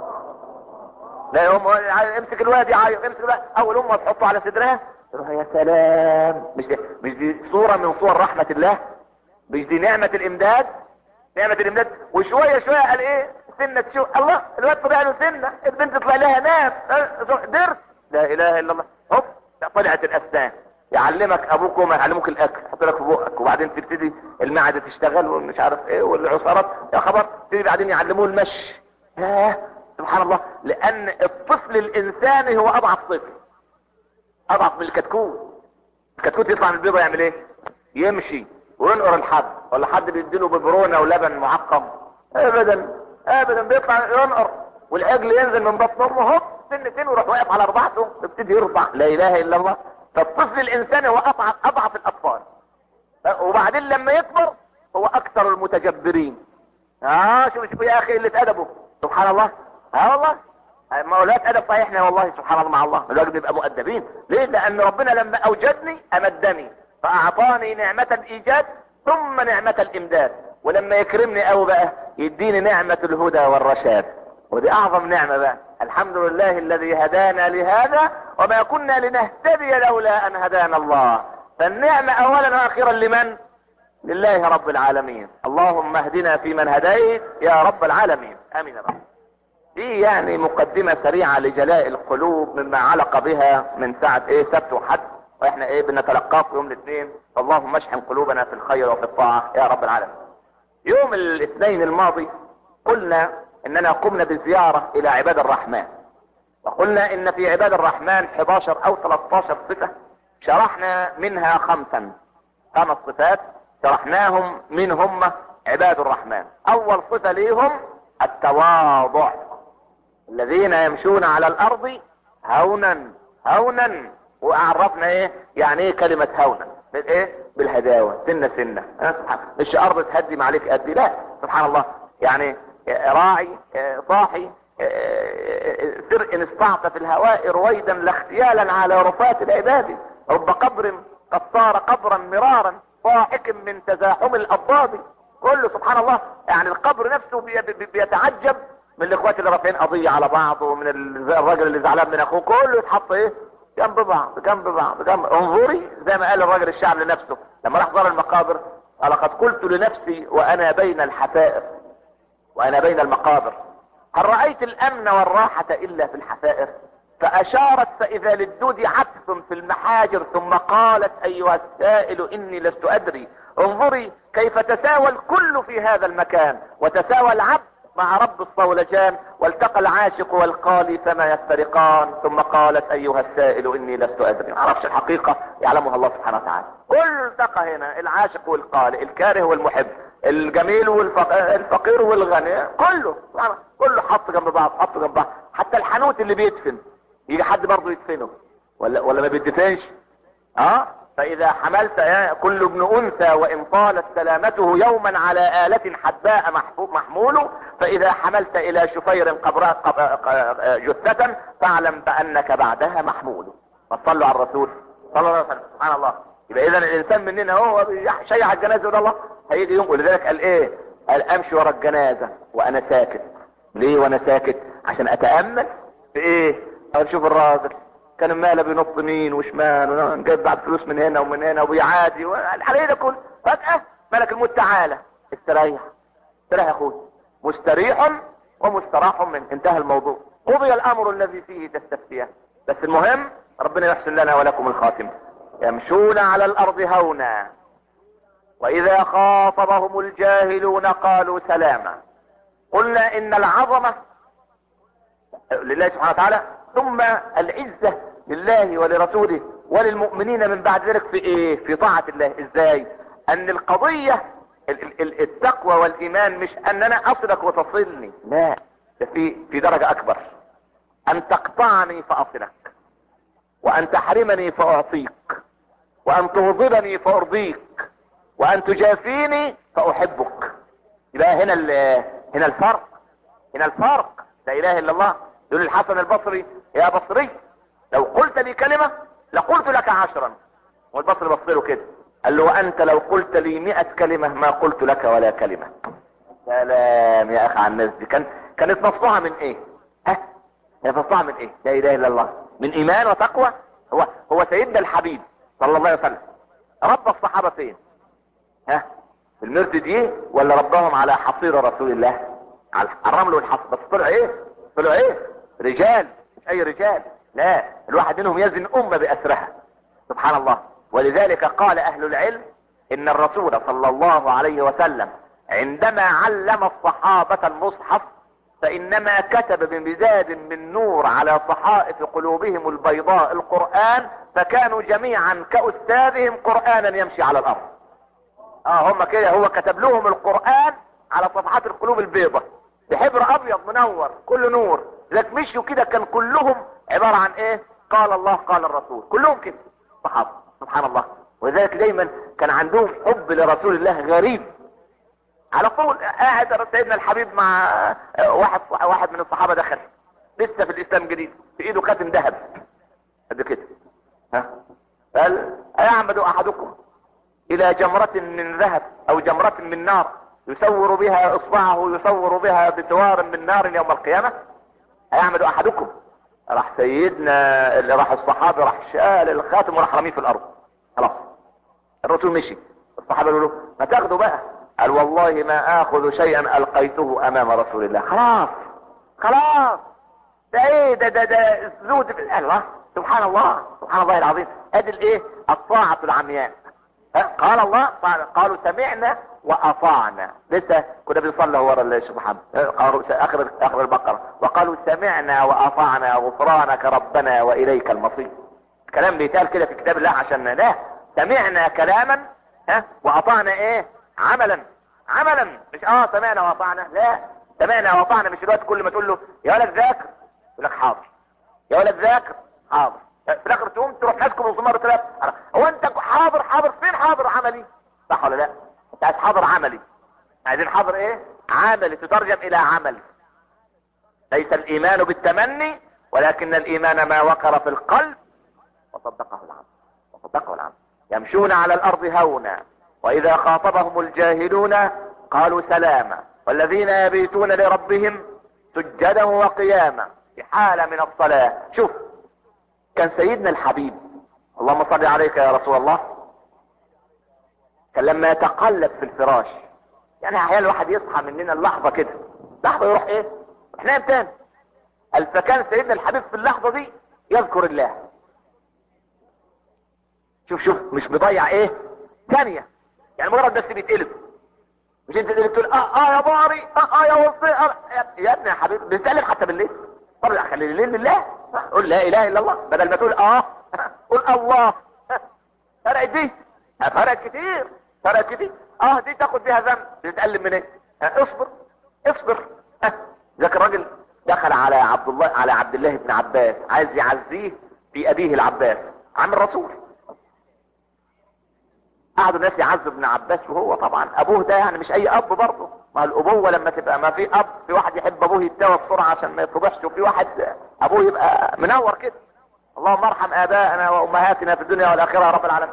لا يا ام امسك الواد يعيط امسك الواد اول امه تحطه على صدرها تروح يا سلام مش دي مش دي صورة من صور رحمة الله مش دي نعمة الامداد نعمة الامداد وشوية شوية قال ايه سنة شو الله الواد طلع له سنة البنت طلع لها نام درس لا اله الا الله هوب طلعت الاسنان يعلمك ابوك وما يعلموك الاكل يحط لك في بقك وبعدين تبتدي المعدة تشتغل ومش عارف ايه والعصارات يا خبر تبتدي بعدين يعلموه المشي ياه سبحان الله لان الطفل الانساني هو اضعف طفل اضعف من الكتكوت الكتكوت يطلع من البيضة يعمل ايه يمشي وينقر الحب ولا حد بيديله ببرونة ولبن معقم ابدا ابدا بيطلع ينقر والعجل ينزل من بطن امه هوب سنتين ويروح واقف على اربعته يبتدي يرضع لا اله الا الله فالطفل الانساني هو اضعف اضعف الاطفال وبعدين لما يكبر هو اكثر المتجبرين اه شوف شوف يا اخي اللي ادبه سبحان الله اه والله مولات ادب صحيحنا والله سبحان الله مع الله الواجب نبقى مؤدبين ليه لان ربنا لما اوجدني امدني فاعطاني نعمة الايجاد ثم نعمة الامداد ولما يكرمني قوي بقى يديني نعمة الهدى والرشاد ودي اعظم نعمة بقى الحمد لله الذي هدانا لهذا وما كنا لنهتدي لولا ان هدانا الله فالنعمة اولا واخيرا لمن لله رب العالمين اللهم اهدنا فيمن هديت يا رب العالمين امين يا رب دي يعني مقدمة سريعة لجلاء القلوب مما علق بها من ساعة ايه سبت وحد واحنا ايه بنتلقاه في يوم الاثنين اللهم اشحن قلوبنا في الخير وفي الطاعة يا رب العالمين يوم الاثنين الماضي قلنا اننا قمنا بزيارة الى عباد الرحمن وقلنا ان في عباد الرحمن 11 او 13 صفة شرحنا منها خمسا خمس صفات شرحناهم من هم عباد الرحمن اول صفة ليهم التواضع الذين يمشون على الارض هونا هونا وعرفنا ايه يعني ايه كلمة هونا بالايه بالهداوة سنة سنة أه سبحان مش ارض تهدم عليك قد لا سبحان الله يعني راعي صاحي سر ان استعط في الهواء رويدا لاختيالا على رفات العباد رب قبر قد صار قبرا مرارا ضاحك من تزاحم الاضداد كله سبحان الله يعني القبر نفسه بيتعجب من الاخوات اللي رافعين قضية على بعض ومن الراجل اللي زعلان من اخوه كله يتحط ايه جنب بعض جنب بعض جنب انظري زي ما قال الراجل الشعب لنفسه لما راح زار المقابر قال قد قلت لنفسي وانا بين الحفائر وانا بين المقابر هل رأيت الامن والراحة الا في الحفائر فاشارت فاذا للدود عكس في المحاجر ثم قالت ايها السائل اني لست ادري انظري كيف تساوى الكل في هذا المكان وتساوى العبد مع رب الصولجان والتقى العاشق والقالي فما يفترقان ثم قالت ايها السائل اني لست ادري ما اعرفش الحقيقة يعلمها الله سبحانه وتعالى كل التقى هنا العاشق والقالي الكاره والمحب الجميل والفقير والغني كله كله حط جنب بعض حط جنب بعض حتى الحانوت اللي بيدفن يجي حد برضه يدفنه ولا ولا ما بيدفنش اه فاذا حملت كل ابن انثى وان طالت سلامته يوما على آلة حداء محمول فاذا حملت الى شفير قبراء جثة فاعلم بانك بعدها محمول فصلوا على الرسول صلى الله عليه وسلم سبحان الله يبقى اذا الانسان مننا هو شيع الجنازة ده الله هيجي يوم ولذلك قال ايه قال امشي ورا الجنازة وانا ساكت ليه وانا ساكت عشان اتأمل في ايه اقول شوف الراجل كان ماله بينط يمين وشمال جايب بعض فلوس من هنا ومن هنا وبيعادي الحالية ده كله فجأة ملك الموت تعالى استريح استريح يا اخوي مستريح ومستراح منه انتهى الموضوع قضي الامر الذي فيه تستفتيان بس المهم ربنا يحسن لنا ولكم الخاتمة يمشون على الارض هونا واذا خاطبهم الجاهلون قالوا سلاما قلنا ان العظمة لله سبحانه وتعالى ثم العزة لله ولرسوله وللمؤمنين من بعد ذلك في ايه في طاعة الله ازاي ان القضية التقوى والايمان مش ان انا اصلك وتصلني لا ده في في درجة اكبر ان تقطعني فاصلك وان تحرمني فاعطيك وان تغضبني فارضيك وان تجافيني فاحبك يبقى هنا ال- هنا الفرق هنا الفرق لا اله الا الله يقول الحسن البصري يا بصري لو قلت لي كلمة لقلت لك عشرا والبصري بص له كده قال له وانت لو قلت لي مئة كلمة ما قلت لك ولا كلمة سلام يا اخي على الناس دي كان كانت مصنوعة من ايه ها كانت مصنوعة من ايه لا اله الا الله من ايمان وتقوى هو هو سيدنا الحبيب صلى الله عليه وسلم ربى الصحابة فين ها في المرد دي ولا ربهم على حصير رسول الله على الرمل والحصر بس طلع ايه طلع ايه رجال مش اي رجال لا الواحد منهم يزن امة باسرها سبحان الله ولذلك قال اهل العلم ان الرسول صلى الله عليه وسلم عندما علم الصحابة المصحف فانما كتب بمزاد من نور على صحائف قلوبهم البيضاء القرآن فكانوا جميعا كأستاذهم قرآنا يمشي على الارض اه هم كده هو كتب لهم القرآن على صفحات القلوب البيضة بحبر ابيض منور كل نور لك مشوا كده كان كلهم عبارة عن ايه قال الله قال الرسول كلهم كده صحابة سبحان الله ولذلك دايما كان عندهم حب لرسول الله غريب على طول قاعد سيدنا الحبيب مع واحد واحد من الصحابة دخل لسه في الاسلام جديد في ايده خاتم ذهب قد كده ها قال ايعمد احدكم الى جمرة من ذهب او جمرة من نار يسور بها اصبعه يسور بها بسوار من نار يوم القيامة هيعمد احدكم راح سيدنا اللي راح الصحابة راح شال الخاتم وراح رميه في الارض خلاص الرسول مشي الصحابة قالوا له ما تاخدوا بقى قال والله ما اخذ شيئا القيته امام رسول الله خلاص خلاص ده ايه ده ده ده زود في الله سبحان الله سبحان الله العظيم ادي الايه الطاعة العمياء قال الله قال قالوا سمعنا واطعنا لسه كنا بنصلي ورا الشيخ محمد قالوا اخر اخر البقره وقالوا سمعنا واطعنا غفرانك ربنا واليك المصير كلام بيتقال كده في كتاب الله عشان لا سمعنا كلاما ها واطعنا ايه عملا عملا مش اه سمعنا واطعنا لا سمعنا واطعنا مش الوقت كل ما تقول له يا ولد ذاكر يقول لك حاضر يا ولد ذاكر حاضر في الاخر تقوم تروح ماسكه بالزمار ثلاث هو انت حاضر حاضر فين حاضر عملي صح ولا لا انت عايز حاضر عملي عايزين حاضر ايه عملي تترجم الى عمل ليس الايمان بالتمني ولكن الايمان ما وقر في القلب وصدقه العمل وصدقه العمل يمشون على الارض هونا واذا خاطبهم الجاهلون قالوا سلاما والذين يبيتون لربهم سجدا وقياما في حالة من الصلاة شوف كان سيدنا الحبيب اللهم صل عليك يا رسول الله كان لما يتقلب في الفراش يعني احيانا الواحد يصحى مننا اللحظة كده لحظة يروح ايه يروح نايم تاني قال فكان سيدنا الحبيب في اللحظة دي يذكر الله شوف شوف مش مضيع ايه ثانية يعني مجرد بس بيتقلب مش انت اللي بتقول اه اه يا باري اه اه يا وصي آه يا, يا ابني يا حبيبي بتسألك حتى بالليل طب خلي الليل لله قول لا اله الا الله بدل ما تقول اه قول الله فرقت دي فرقت كتير فرقت كتير اه دي تاخد بيها ذنب بتتقلب من ايه آه اصبر اصبر آه. ذاك الراجل دخل على عبد الله على عبد الله بن عباس عايز يعزيه في ابيه العباس عم الرسول قعدوا الناس يعزوا ابن عباس وهو طبعا ابوه ده يعني مش اي اب برضه ما الابوه لما تبقى ما في اب في واحد يحب ابوه يتوى بسرعه عشان ما يتفضحش وفي واحد ابوه يبقى منور كده اللهم ارحم ابائنا وامهاتنا في الدنيا والاخره يا رب العالمين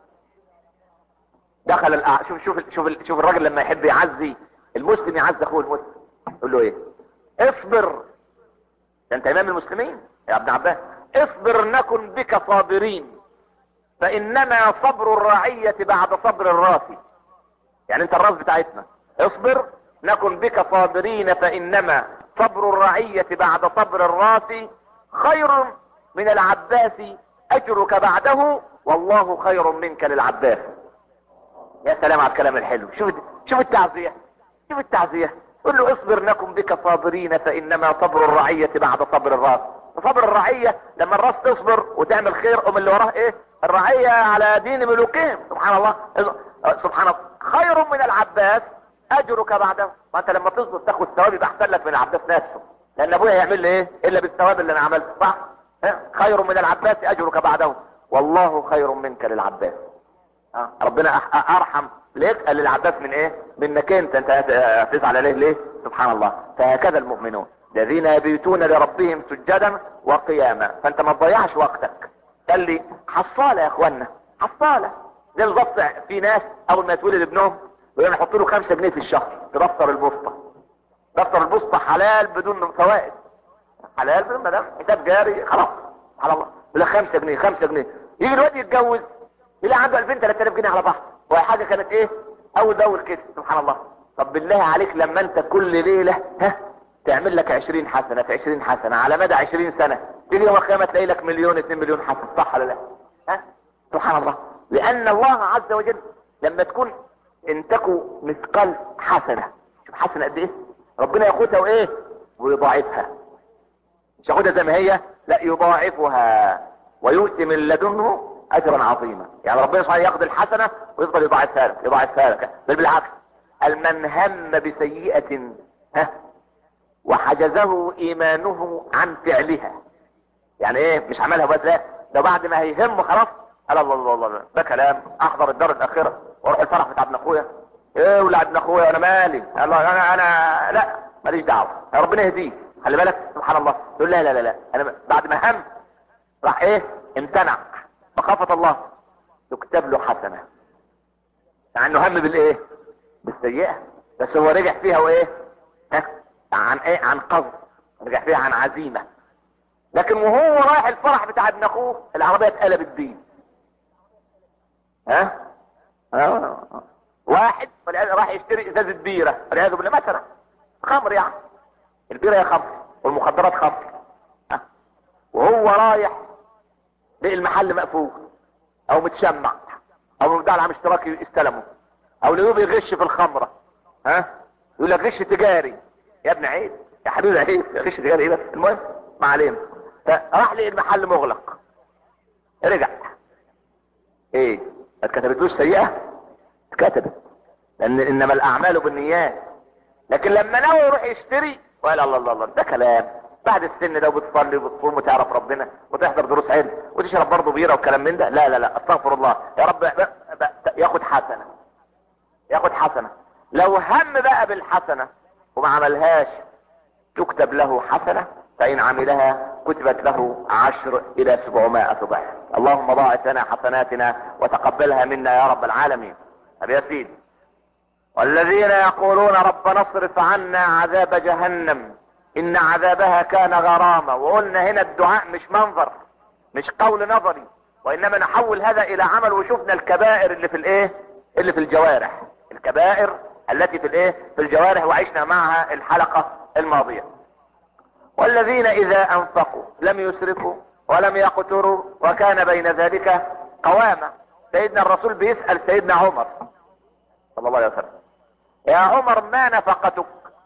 دخل الأع... شوف شوف شوف شوف الراجل لما يحب يعزي المسلم يعزي اخوه المسلم يقول له ايه اصبر ده انت امام المسلمين يا ابن عباس اصبر نكن بك صابرين فانما صبر الرعية بعد صبر الراس يعني انت الراس بتاعتنا اصبر نكن بك صابرين فانما صبر الرعية بعد صبر الراس خير من العباس اجرك بعده والله خير منك للعباس يا سلام على الكلام الحلو شوف شوف التعزية شوف التعزية قل له اصبر نكن بك صابرين فانما صبر الرعية بعد صبر الراس صبر الرعية لما الراس تصبر وتعمل خير ام اللي وراه ايه الرعية على دين ملوكهم سبحان الله سبحان الله خير من العباس اجرك بعده ما انت لما تصبر تاخد ثواب يبقى احسن لك من العباس نفسه لان ابويا هيعمل لي ايه الا بالثواب اللي انا عملته صح خير من العباس اجرك بعده والله خير منك للعباس ربنا ارحم ليه قال للعباس من ايه منك انت انت هتزعل عليه ليه سبحان الله فهكذا المؤمنون الذين يبيتون لربهم سجدا وقياما فانت ما تضيعش وقتك قال لي حصالة يا اخوانا حصالة زي بالظبط في ناس اول ما يتولد ابنهم يقولوا نحط له خمسة جنيه في الشهر في دفتر البوسطة دفتر البوسطة حلال بدون فوائد حلال بدون ما دام حساب جاري خلاص على الله يقول لك خمسة جنيه خمسة جنيه يجي الواد يتجوز يلاقي عنده 2000 3000 جنيه على بعض وهي حاجة كانت ايه اول باول كده سبحان الله طب بالله عليك لما انت كل ليلة ها تعمل لك 20 حسنة في 20 حسنة على مدى 20 سنة تيجي يوم القيامة تلاقي لك مليون 2 مليون حسنة صح ولا لا ها سبحان الله لان الله عز وجل لما تكون ان تكو مثقال حسنة شوف حسنة قد ايه ربنا ياخدها وايه ويضاعفها مش ياخدها زي ما هي لا يضاعفها ويؤتي من لدنه اجرا عظيما يعني ربنا سبحانه ياخد الحسنة ويفضل يضاعفها لك يضاعفها لك بل بالعكس المن هم بسيئة ها وحجزه ايمانه عن فعلها يعني ايه مش عملها بس لا ده بعد ما هيهم خلاص قال الله الله الله ده كلام احضر الدار الاخره واروح الفرح بتاع ابن اخويا ايه ولا ابن اخويا انا مالي الله انا انا لا ماليش دعوه يا ربنا يهديه خلي بالك سبحان الله يقول لا لا لا لا انا بعد ما هم راح ايه امتنع مخافه الله تكتب له حسنه مع انه هم بالايه بالسيئه بس هو رجع فيها وايه ها عن ايه عن قصد رجع فيها عن عزيمه لكن وهو رايح الفرح بتاع ابن اخوه العربيه اتقلبت بيه ها آه. واحد راح يشتري ازازه بيره والعياذ بالله مثلا خمر يعني البيره هي خمر والمخدرات خمر ها وهو رايح لقي المحل مقفول او متشمع او بتاع العام اشتراكي استلمه او لقوه بيغش في الخمره ها يقول لك غش تجاري يا ابن عيب يا حبيبي عيب غش تجاري ايه بس المهم ما علينا فراح لقي المحل مغلق رجع ايه ما اتكتبتلوش سيئة اتكتبت لان انما الاعمال بالنيات لكن لما نوى يروح يشتري وقال الله الله الله ده كلام بعد السن ده وبتصلي وبتصوم وتعرف ربنا وتحضر دروس علم وتشرب برضه بيره وكلام من ده لا لا لا استغفر الله يا رب بقى بقى ياخد حسنه ياخد حسنه لو هم بقى بالحسنه وما عملهاش تكتب له حسنه فان عملها كتبت له عشر الى سبعمائة ضعف اللهم ضاعف لنا حسناتنا وتقبلها منا يا رب العالمين ابي يا سيدي والذين يقولون ربنا اصرف عنا عذاب جهنم ان عذابها كان غراما وقلنا هنا الدعاء مش منظر مش قول نظري وانما نحول هذا الى عمل وشفنا الكبائر اللي في الايه اللي في الجوارح الكبائر التي في الايه في الجوارح وعشنا معها الحلقة الماضية والذين اذا انفقوا لم يسرفوا ولم يقتروا وكان بين ذلك قواما سيدنا الرسول بيسأل سيدنا عمر صلى الله عليه وسلم يا عمر ما نفقتك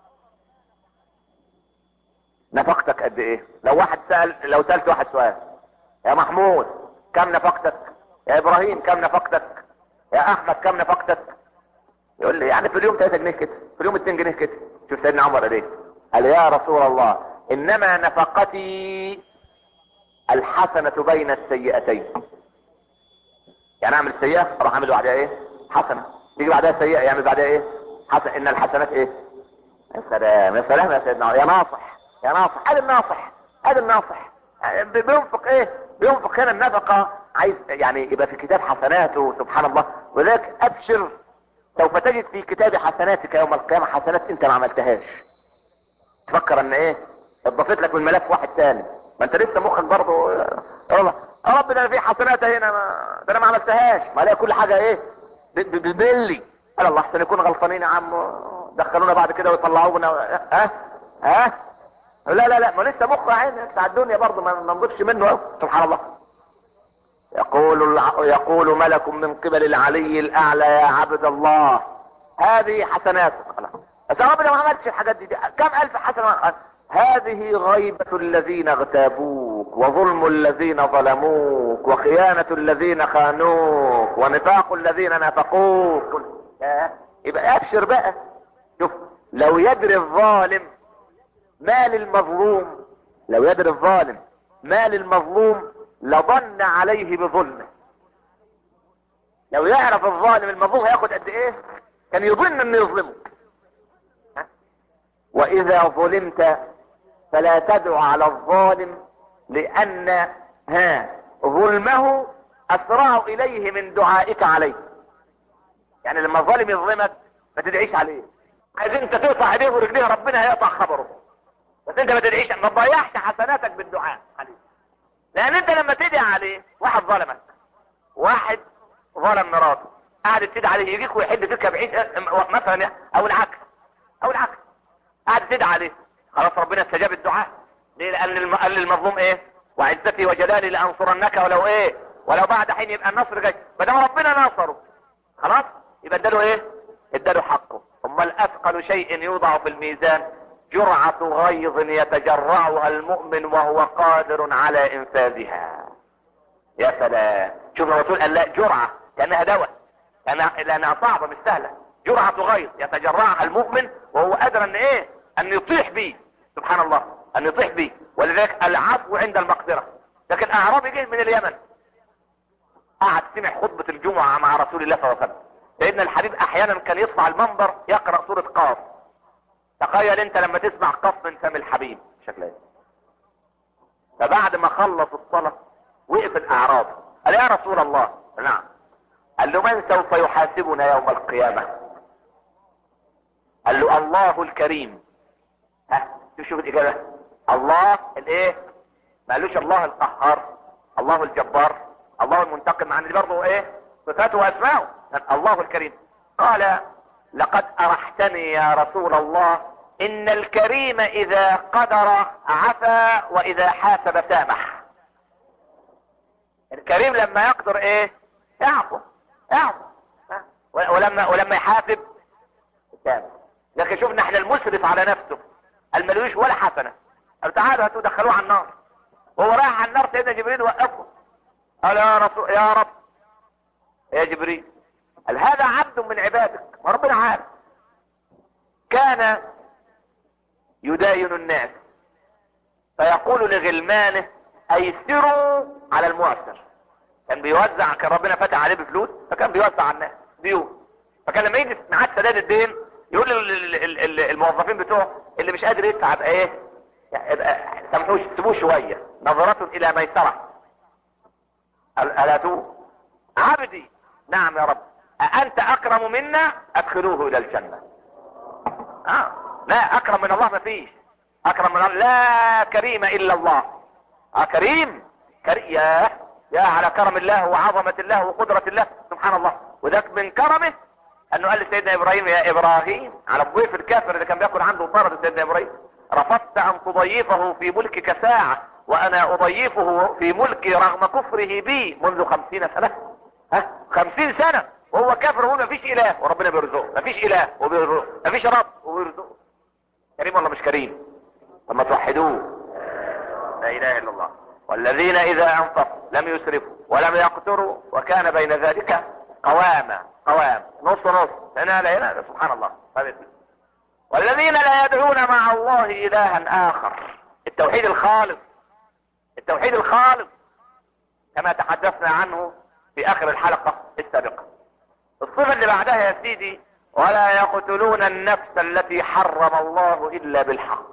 نفقتك قد ايه لو واحد سأل لو سألت واحد سؤال يا محمود كم نفقتك يا ابراهيم كم نفقتك يا احمد كم نفقتك يقول لي يعني في اليوم 3 جنيه كده في اليوم 2 جنيه كده شوف سيدنا عمر قال ايه قال يا رسول الله انما نفقتي الحسنة بين السيئتين يعني اعمل سيئة اروح اعمل بعدها ايه حسنة يجي بعدها سيئة يعمل بعدها ايه حسن ان الحسنات ايه يا سلام يا سلام يا سيدنا يا ناصح يا ناصح هذا الناصح هذا الناصح بينفق ايه بينفق هنا النفقة عايز يعني يبقى في كتاب حسناته سبحان الله وذلك ابشر سوف تجد في كتاب حسناتك يوم القيامة حسنات انت ما عملتهاش تفكر ان ايه اضافت لك من ملف واحد ثاني ما انت لسه مخك برضه والله يا رب ده انا في حسنات هنا ما ده انا ما عملتهاش ما الاقي كل حاجه ايه بتبلي قال الله احسن يكون غلطانين يا عم دخلونا بعد كده ويطلعونا ها ها لا لا لا ما لسه مخ عين بتاع الدنيا برضه ما نضيفش منه أو. سبحان الله يقول يقول ملك من قبل العلي الاعلى يا عبد الله هذه حسناتك بس يا رب لو ما عملتش الحاجات دي, دي كم الف حسنه هذه غيبة الذين اغتابوك وظلم الذين ظلموك وخيانة الذين خانوك ونفاق الذين نافقوك يبقى ابشر بقى شوف لو يدري الظالم ما للمظلوم لو يدري الظالم ما للمظلوم لظن عليه بظلمه لو يعرف الظالم المظلوم هياخد قد ايه كان يظن انه يظلمه ها؟ واذا ظلمت فلا تدع على الظالم لان ها ظلمه اسرع اليه من دعائك عليه يعني لما الظالم يظلمك ما تدعيش عليه عايز انت تقطع ايديه ورجليه ربنا هيقطع خبره بس انت ما تدعيش ما تضيعش حسناتك بالدعاء عليه لان انت لما تدعي عليه واحد ظلمك واحد ظلم مراته قاعد تدعي عليه يجيك ويحل فيك بعيد اه، مثلا يعني، او العكس او العكس قاعد تدعي عليه خلاص ربنا استجاب الدعاء ليه لان الم- قال للمظلوم ايه وعزتي وجلالي لانصرنك ولو ايه ولو بعد حين يبقى النصر جاي ما دام ربنا نصره خلاص يبقى اداله ايه اداله حقه امال اثقل شيء يوضع في الميزان جرعة غيظ يتجرعها المؤمن وهو قادر على انفاذها يا سلام شوف الرسول قال لا جرعة كانها دواء كانها لانها صعبة مش سهلة جرعة غيظ يتجرعها المؤمن وهو قادر ان ايه ان يطيح بيه سبحان الله ان يطيح بيه ولذلك العفو عند المقدرة لكن اعرابي جه من اليمن قعد سمع خطبة الجمعة مع رسول الله صلى الله عليه وسلم سيدنا الحبيب احيانا كان يطلع المنبر يقرأ سورة قاف تخيل انت لما تسمع قاف من فم الحبيب شكلها ايه فبعد ما خلص الصلاة وقف الاعراب قال يا رسول الله نعم قال له من سوف يحاسبنا يوم القيامة قال له الله الكريم ها شوف الاجابة الله الايه ما قالوش الله القهار الله الجبار الله المنتقم مع ان دي برضه ايه صفاته واسماؤه الله الكريم قال لقد ارحتني يا رسول الله ان الكريم اذا قدر عفا واذا حاسب سامح الكريم لما يقدر ايه يعفو يعفو ها؟ ولما ولما يحاسب سامح لكن شوفنا احنا المسرف على نفسه الملوش ولا حسنه قال تعالوا هاتوا دخلوه على النار وهو رايح على النار سيدنا جبريل وقفه قال يا رسول يا رب يا جبريل قال هذا عبد من عبادك وربنا عارف كان يداين الناس فيقول لغلمانه ايسروا على المعسر كان بيوزع كان ربنا فتح عليه بفلوس فكان بيوزع على الناس ديون فكان لما يجي ميعاد سداد الدين يقول لل- ال- ال- الموظفين بتوعه اللي مش قادر يدفع يبقى ايه يبقى سامحوش سيبوه شويه نظرة الى ميسره قال- الا تو عبدي نعم يا رب أأنت أكرم منا أدخلوه إلى الجنة آه. لا أكرم من الله ما فيش أكرم من الله لا كريم إلا الله آه كريم كريم يا يا على كرم الله وعظمة الله وقدرة الله سبحان الله وذاك من كرمه أنه قال لسيدنا إبراهيم يا إبراهيم على الضيف الكافر اللي كان بياكل عنده طرد سيدنا إبراهيم رفضت أن تضيفه في ملكك ساعة وأنا أضيفه في ملكي رغم كفره بي منذ خمسين سنة ها خمسين سنة وهو كافر وهو مفيش اله وربنا بيرزقه مفيش اله وبيرزقه مفيش رب وبيرزقه كريم ولا مش كريم لما توحدوه لا اله الا الله والذين اذا انفقوا لم يسرفوا ولم يقتروا وكان بين ذلك قواما قوام نص نص هنا لا هنا سبحان الله ثابت. والذين لا يدعون مع الله الها اخر التوحيد الخالص التوحيد الخالص كما تحدثنا عنه في اخر الحلقة السابقة الصفة اللي بعدها يا سيدي ولا يقتلون النفس التي حرم الله الا بالحق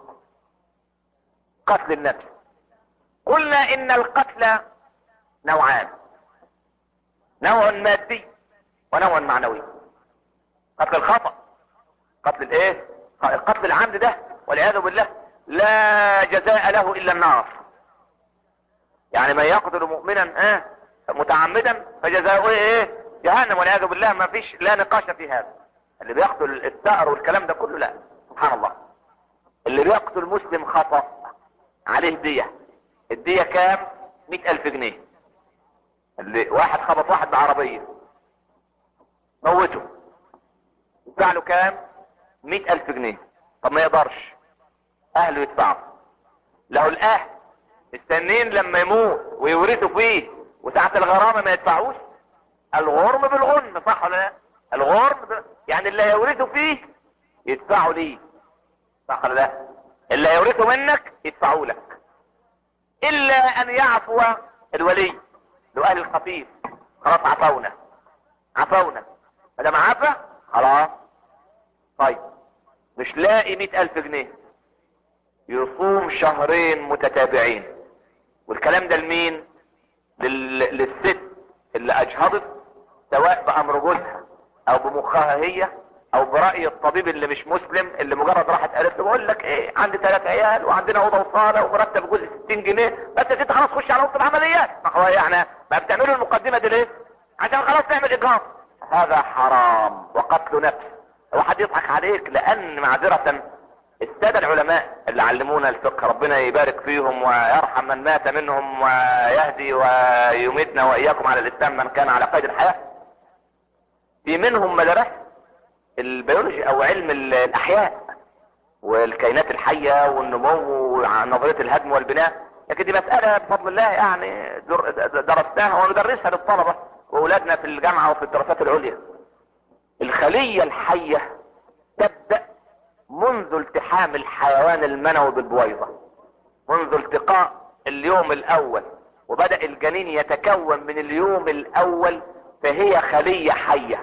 قتل النفس قلنا ان القتل نوعان نوع مادي ونوع معنوي قتل الخطأ قتل الايه قتل العمد ده والعياذ بالله لا جزاء له الا النار يعني من يقتل مؤمنا اه متعمدا فجزاؤه ايه جهنم والعياذ بالله ما فيش لا نقاش في هذا اللي بيقتل الثأر والكلام ده كله لا سبحان الله اللي بيقتل مسلم خطأ عليه دية الدية كام مئة الف جنيه اللي واحد خبط واحد بعربية موته يدفع له كام مئة الف جنيه طب ما يقدرش اهله يدفعوا له الاهل مستنين لما يموت ويورثوا فيه وساعة الغرامة ما يدفعوش الغرم بالغنم صح ولا لا الغرم ب... يعني اللي يورثوا فيه يدفعوا ليه صح ولا لا اللي يورثوا منك يدفعوا لك الا ان يعفو الولي لو اهل الخفيف خلاص عفونا عفونا ما دام عفا خلاص طيب مش لاقي مئة الف جنيه يصوم شهرين متتابعين والكلام ده لمين لل... للست اللي اجهضت سواء بامر جوزها او بمخها هي او برأي الطبيب اللي مش مسلم اللي مجرد راحت قالت له بقول لك ايه عندي ثلاث عيال وعندنا اوضه وصاله ومرتب جوزي 60 جنيه بس يا ست خلاص خش على اوضه العمليات ما هو يعني ما بتعملوا المقدمه دي ليه عشان خلاص نعمل اجهاض هذا حرام وقتل نفس هو حد يضحك عليك لان معذره السادة العلماء اللي علمونا الفقه ربنا يبارك فيهم ويرحم من مات منهم ويهدي ويميتنا واياكم على الاسلام من كان على قيد الحياة في منهم مدرسة البيولوجي او علم الاحياء والكائنات الحية والنمو ونظرية الهدم والبناء لكن دي مسألة بفضل الله يعني درسناها وندرسها للطلبة واولادنا في الجامعة وفي الدراسات العليا الخلية الحية تبدأ منذ التحام الحيوان المنوي بالبويضة منذ التقاء اليوم الاول وبدأ الجنين يتكون من اليوم الاول فهي خلية حية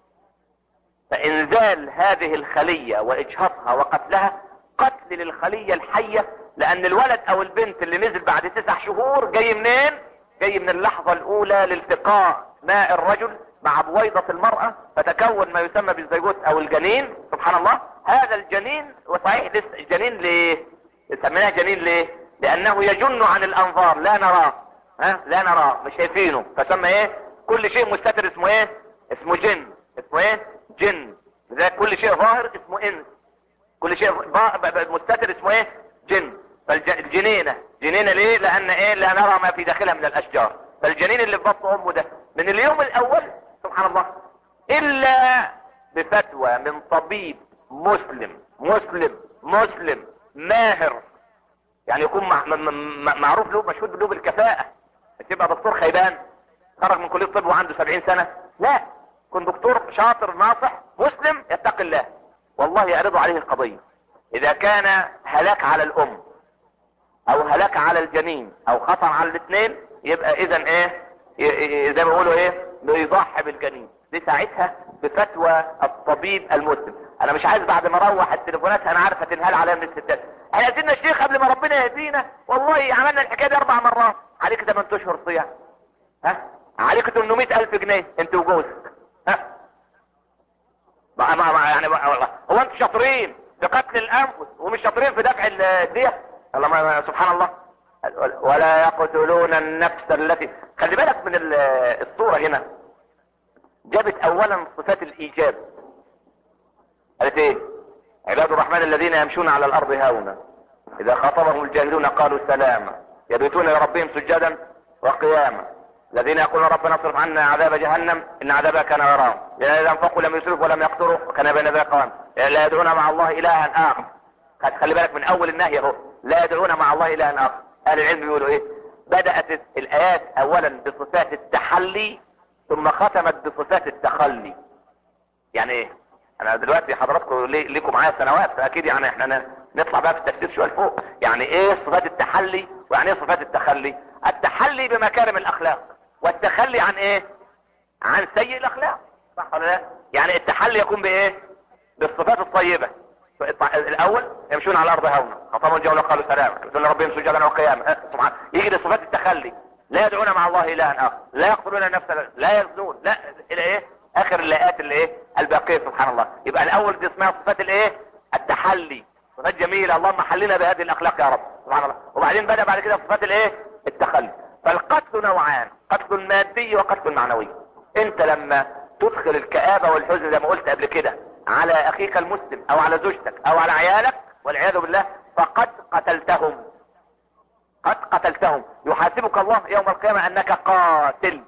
فانزال هذه الخلية واجهاضها وقتلها قتل للخلية الحية لان الولد او البنت اللي نزل بعد تسع شهور جاي منين جاي من اللحظة الاولى لالتقاء ماء الرجل مع بويضة المرأة فتكون ما يسمى بالزيجوت او الجنين سبحان الله هذا الجنين وصحيح لسه الجنين ليه سميناه جنين ليه لانه يجن عن الانظار لا نراه ها لا نراه مش شايفينه فسمى ايه كل شيء مستتر اسمه ايه اسمه جن اسمه ايه جن زي كل شيء ظاهر اسمه انس كل شيء مستتر اسمه ايه جن فالجنينة جنينة ليه لان ايه لا نرى ما في داخلها من الاشجار فالجنين اللي في بطن امه ده من اليوم الاول سبحان الله الا بفتوى من طبيب مسلم مسلم مسلم ماهر يعني يكون مع معروف له مشهود له بالكفاءة تبقى دكتور خيبان خرج من كلية الطب وعنده سبعين سنة لا كن دكتور شاطر ناصح مسلم يتقي الله والله يعرض عليه القضية اذا كان هلاك على الام او هلاك على الجنين او خطر على الاثنين يبقى اذا ايه زي ما بيقولوا ايه يضحي بالجنين دي ساعتها بفتوى الطبيب المسلم انا مش عايز بعد ما اروح التليفونات انا عارفه تنهال عليا من الستات احنا عايزين الشيخ قبل ما ربنا يهدينا والله عملنا الحكايه دي اربع مرات عليك 8 اشهر صيام ها عليك 800 الف جنيه انت وجوزك ها ما ما ما يعني ما والله هو انتوا شاطرين في قتل الانفس ومش شاطرين في دفع الدية الله ما سبحان الله ولا يقتلون النفس التي خلي بالك من الصورة هنا جابت اولا صفات الايجاب قالت ايه عباد الرحمن الذين يمشون على الارض هاونا اذا خاطبهم الجاهلون قالوا سلاما يبيتون لربهم سجدا وقياما الذين يقولون ربنا اصرف عنا عذاب جهنم ان عذابها كان غرام لان اذا انفقوا لم يسرفوا ولم يقتروا وكان بين ذلك قوام لا يدعون مع الله الها اخر خلي بالك من اول النهي اهو لا يدعون مع الله الها اخر اهل العلم بيقولوا ايه بدات الايات اولا بصفات التحلي ثم ختمت بصفات التخلي يعني ايه انا دلوقتي حضراتكم ليكم معايا سنوات فاكيد يعني احنا نطلع بقى في التفسير شويه لفوق يعني ايه صفات التحلي ويعني ايه صفات التخلي التحلي بمكارم الاخلاق والتخلي عن ايه عن سيء الاخلاق صح ولا لا يعني التحلي يكون بايه بالصفات الطيبه الاول يمشون على الارض هونا خطبوا الجولة قالوا سلام يقولون ربهم سجدا وقياما سبحان يجي لصفات التخلي لا يدعون مع الله الها اخر لا يقتلون النفس لا يزنون لا الى ايه اخر الايات اللي ايه الباقيه سبحان الله يبقى الاول دي اسمها صفات الايه التحلي صفات جميله اللهم حلنا بهذه الاخلاق يا رب سبحان الله وبعدين بدا بعد كده صفات الايه التخلي فالقتل نوعان قتل مادي وقتل معنوي انت لما تدخل الكآبة والحزن زي ما قلت قبل كده على اخيك المسلم او على زوجتك او على عيالك والعياذ بالله فقد قتلتهم قد قتلتهم يحاسبك الله يوم القيامة انك قاتل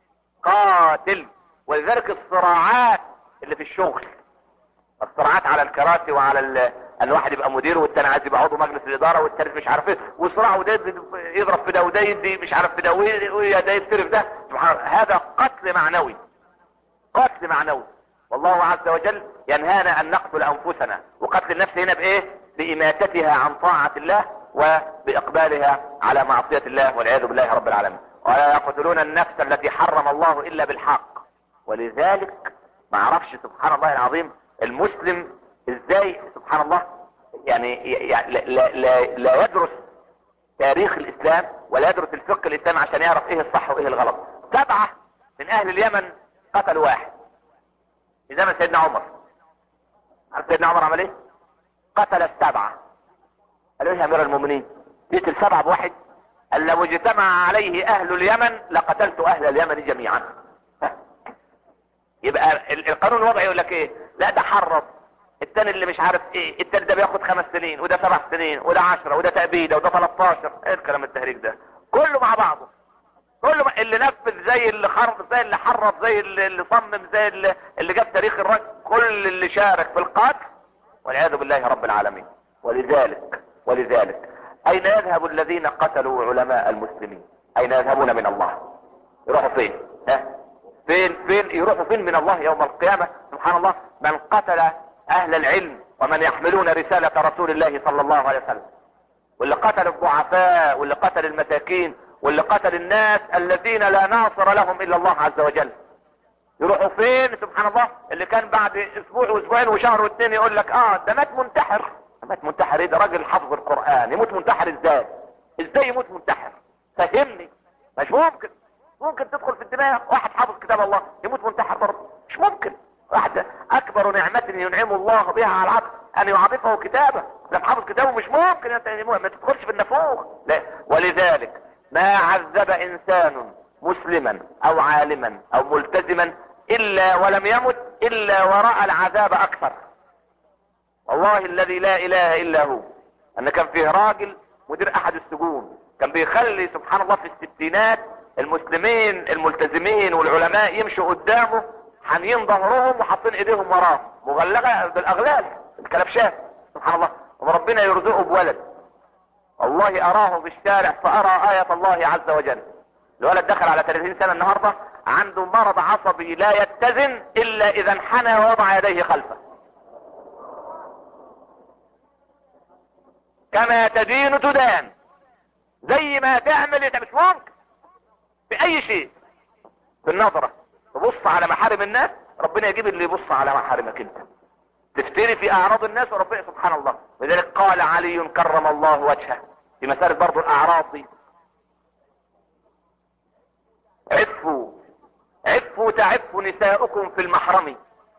قاتل ولذلك الصراعات اللي في الشغل الصراعات على الكراسي وعلى ال... الواحد يبقى مدير والتاني عايز يبقى عضو مجلس الاداره والتالت مش عارف ايه وصراع وده يضرب في ده وده يدي مش عارف في ده وده يفترف ده سبحان هذا قتل معنوي قتل معنوي والله عز وجل ينهانا ان نقتل انفسنا وقتل النفس هنا بايه باماتتها عن طاعة الله وباقبالها على معصية الله والعياذ بالله رب العالمين ولا يقتلون النفس التي حرم الله الا بالحق ولذلك ما اعرفش سبحان الله العظيم المسلم ازاي سبحان الله يعني, يعني لا, لا, لا يدرس تاريخ الاسلام ولا يدرس الفقه الاسلامي عشان يعرف ايه الصح وايه الغلط سبعة من اهل اليمن قتلوا واحد في زمن سيدنا عمر عارف سيدنا عمر عمل ايه قتل السبعة قالوا يا امير المؤمنين قتل سبعة بواحد قال لو اجتمع عليه اهل اليمن لقتلت اهل اليمن جميعا يبقى القانون الوضعي يقول لك ايه لا ده حرض التاني اللي مش عارف ايه التاني ده بياخد خمس سنين وده سبع سنين وده عشرة وده تأبيدة وده 13 ايه الكلام التهريج ده كله مع بعضه كله اللي نفذ زي اللي خرب زي اللي حرب زي اللي صمم زي اللي, اللي جاب تاريخ الرجل كل اللي شارك في القتل والعياذ بالله رب العالمين ولذلك ولذلك اين يذهب الذين قتلوا علماء المسلمين اين يذهبون من الله يروحوا فين ها فين فين يروحوا فين من الله يوم القيامة سبحان الله من قتل اهل العلم ومن يحملون رسالة رسول الله صلى الله عليه وسلم واللي قتل الضعفاء واللي قتل المساكين واللي قتل الناس الذين لا ناصر لهم الا الله عز وجل يروحوا فين سبحان الله اللي كان بعد اسبوع واسبوعين وشهر واثنين يقول لك اه ده مات منتحر مات منتحر ايه ده راجل حافظ القرآن يموت منتحر ازاي ازاي يموت منتحر فهمني مش ممكن ممكن تدخل في الدماغ واحد حافظ كتاب الله يموت منتحر برضه مش ممكن واحد اكبر نعمة ينعم الله بها على العبد ان يعرفه كتابه لما حافظ كتابه مش ممكن انت ما تدخلش في النفوخ لا ولذلك ما عذب انسان مسلما او عالما او ملتزما الا ولم يمت الا وراء العذاب اكثر والله الذي لا اله الا هو ان كان فيه راجل مدير احد السجون كان بيخلي سبحان الله في الستينات المسلمين الملتزمين والعلماء يمشوا قدامه حاميين ظهرهم وحاطين ايديهم وراه مغلقة بالاغلال الكلبشات سبحان الله وربنا يرزقه بولد والله اراه في الشارع فارى آية الله عز وجل الولد دخل على 30 سنة النهاردة عنده مرض عصبي لا يتزن الا اذا انحنى ووضع يديه خلفه كما تدين تدان زي ما تعمل انت مش ممكن في اي شيء بالنظرة تبص على محارم الناس ربنا يجيب اللي يبص على محارمك انت تفتري في اعراض الناس وربنا سبحان الله لذلك قال علي كرم الله وجهه في مسألة برضو الاعراض دي عفوا عفوا تعف نساؤكم في المحرم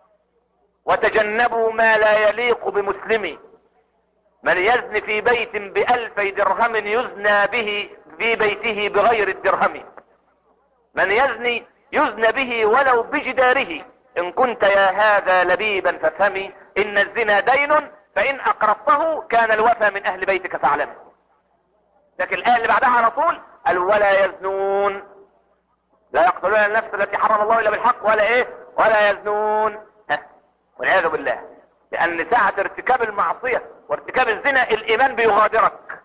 وتجنبوا ما لا يليق بمسلم من يزن في بيت بألفي درهم يزنى به في بيته بغير الدرهم من يزني يزنى به ولو بجداره ان كنت يا هذا لبيبا فافهمي ان الزنا دين فان اقرضته كان الوفى من اهل بيتك فاعلم لكن الايه اللي بعدها على طول قال ولا يزنون لا يقتلون النفس التي حرم الله الا بالحق ولا ايه ولا يزنون والعياذ بالله لان ساعة ارتكاب المعصية وارتكاب الزنا الايمان بيغادرك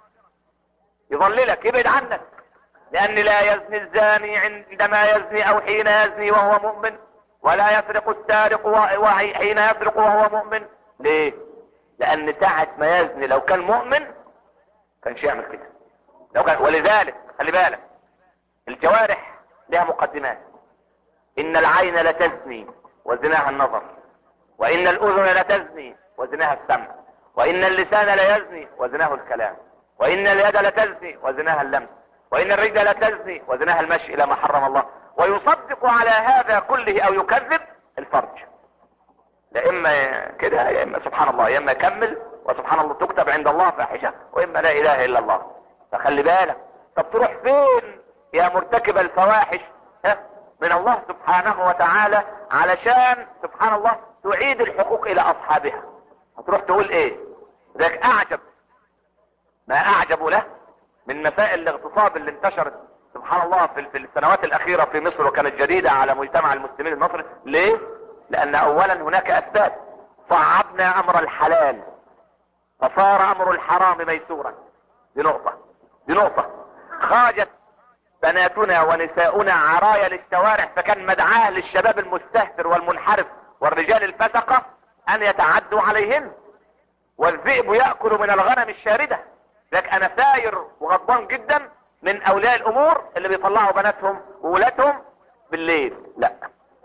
يضللك يبعد عنك لان لا يزني الزاني عندما يزني او حين يزني وهو مؤمن ولا يسرق السارق حين يسرق وهو مؤمن ليه لان ساعة ما يزني لو كان مؤمن كانش يعمل كده لو كان ولذلك خلي بالك الجوارح لها مقدمات ان العين لتزني وزناها النظر وان الاذن لتزني وزناها السمع وان اللسان ليزني وزناه الكلام وان اليد لتزني وزناها اللمس وان الرجل لتزني وزناها المشي الى ما حرم الله ويصدق على هذا كله او يكذب الفرج لا اما كده يا اما سبحان الله يا اما يكمل وسبحان الله تكتب عند الله فاحشة واما لا اله الا الله فخلي بالك طب تروح فين يا مرتكب الفواحش ها من الله سبحانه وتعالى علشان سبحان الله تعيد الحقوق الى اصحابها هتروح تقول ايه ذاك اعجب ما اعجب له من مسائل الاغتصاب اللي انتشرت سبحان الله في في السنوات الاخيرة في مصر وكانت جديدة على مجتمع المسلمين المصري ليه لان اولا هناك اسباب صعبنا امر الحلال فصار امر الحرام ميسورا دي نقطة دي نقطة خرجت بناتنا ونساؤنا عرايا للشوارع فكان مدعاه للشباب المستهتر والمنحرف والرجال الفسقة ان يتعدوا عليهم والذئب يأكل من الغنم الشاردة لك انا ساير وغضبان جدا من اولياء الامور اللي بيطلعوا بناتهم وولادهم بالليل لا لا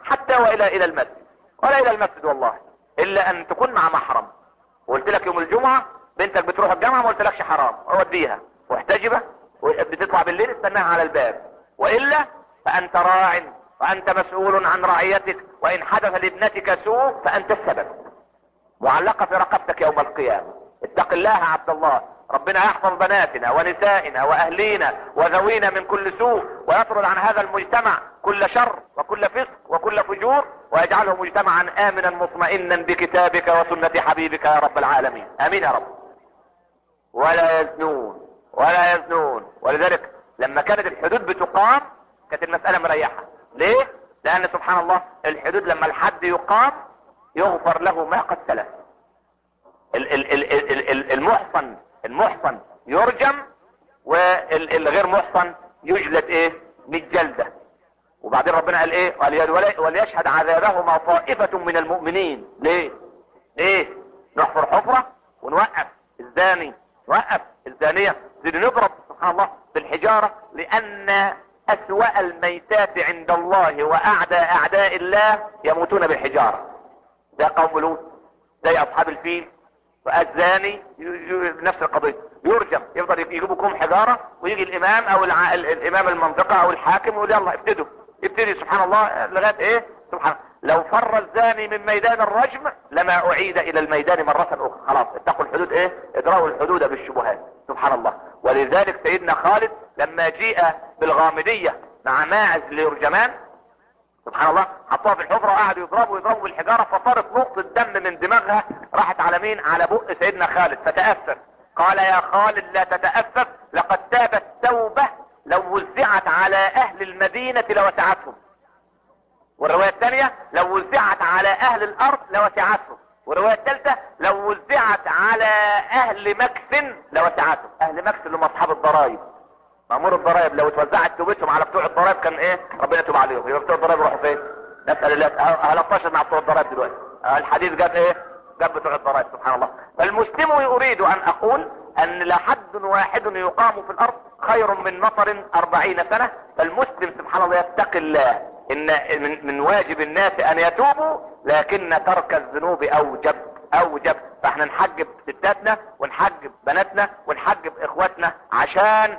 حتى والى الى المسجد ولا الى المسجد والله الا ان تكون مع محرم وقلت لك يوم الجمعة بنتك بتروح الجامعة ما قلتلكش حرام اوديها محتجبة بتطلع بالليل استناها على الباب والا فانت راع وانت مسؤول عن رعيتك وان حدث لابنتك سوء فانت السبب معلقة في رقبتك يوم القيامة اتق الله عبد الله ربنا يحفظ بناتنا ونسائنا واهلينا وذوينا من كل سوء ويطرد عن هذا المجتمع كل شر وكل فسق وكل فجور ويجعله مجتمعا امنا مطمئنا بكتابك وسنة حبيبك يا رب العالمين امين يا رب ولا يزنون ولا يزنون ولذلك لما كانت الحدود بتقام كانت المسألة مريحة ليه لان سبحان الله الحدود لما الحد يقام يغفر له ما قد سلف المحصن المحصن يرجم والغير محصن يجلد ايه 100 جلده وبعدين ربنا قال ايه قال وليشهد عذابهما طائفة من المؤمنين ليه ليه نحفر حفرة ونوقف الزاني نوقف الزانية زي نضرب سبحان الله بالحجارة لان اسوأ الميتات عند الله واعدى اعداء الله يموتون بالحجارة ده قوم لوط زي اصحاب الفيل فالزاني نفس القضية يرجم يفضل يجيبوا كوم حجارة ويجي الامام او الع... الامام المنطقة او الحاكم ويقول يلا ابتدوا ابتدي سبحان الله لغاية ايه سبحان الله لو فر الزاني من ميدان الرجم لما اعيد الى الميدان مرة اخرى خلاص اتقوا الحدود ايه ادرأوا الحدود بالشبهات سبحان الله ولذلك سيدنا خالد لما جيء بالغامدية مع ماعز ليرجمان سبحان الله حطوها في الحفرة وقعدوا يضربوا يضربوا بالحجارة فطارت نقطة دم من دماغها راحت على مين على بق سيدنا خالد فتأثر قال يا خالد لا تتأسف لقد تابت توبة لو وزعت على اهل المدينة لوسعتهم والرواية الثانية لو وزعت على اهل الارض لوسعتهم والرواية الثالثة لو وزعت على اهل مكس لوسعتهم اهل مكس اللي هم اصحاب الضرائب مأمور الضرائب لو اتوزعت توبتهم على بتوع الضرائب كان ايه ربنا يتوب عليهم يبقى بتوع الضرائب يروحوا فين نسأل الله هلطشت مع بتوع الضرائب دلوقتي الحديث جاب ايه جاب بتوع الضرائب سبحان الله فالمسلم يريد ان اقول ان لا حد واحد يقام في الارض خير من مطر اربعين سنة فالمسلم سبحان الله يتقي الله ان من, من واجب الناس ان يتوبوا لكن ترك الذنوب اوجب اوجب فاحنا نحجب ستاتنا ونحجب بناتنا ونحجب اخواتنا عشان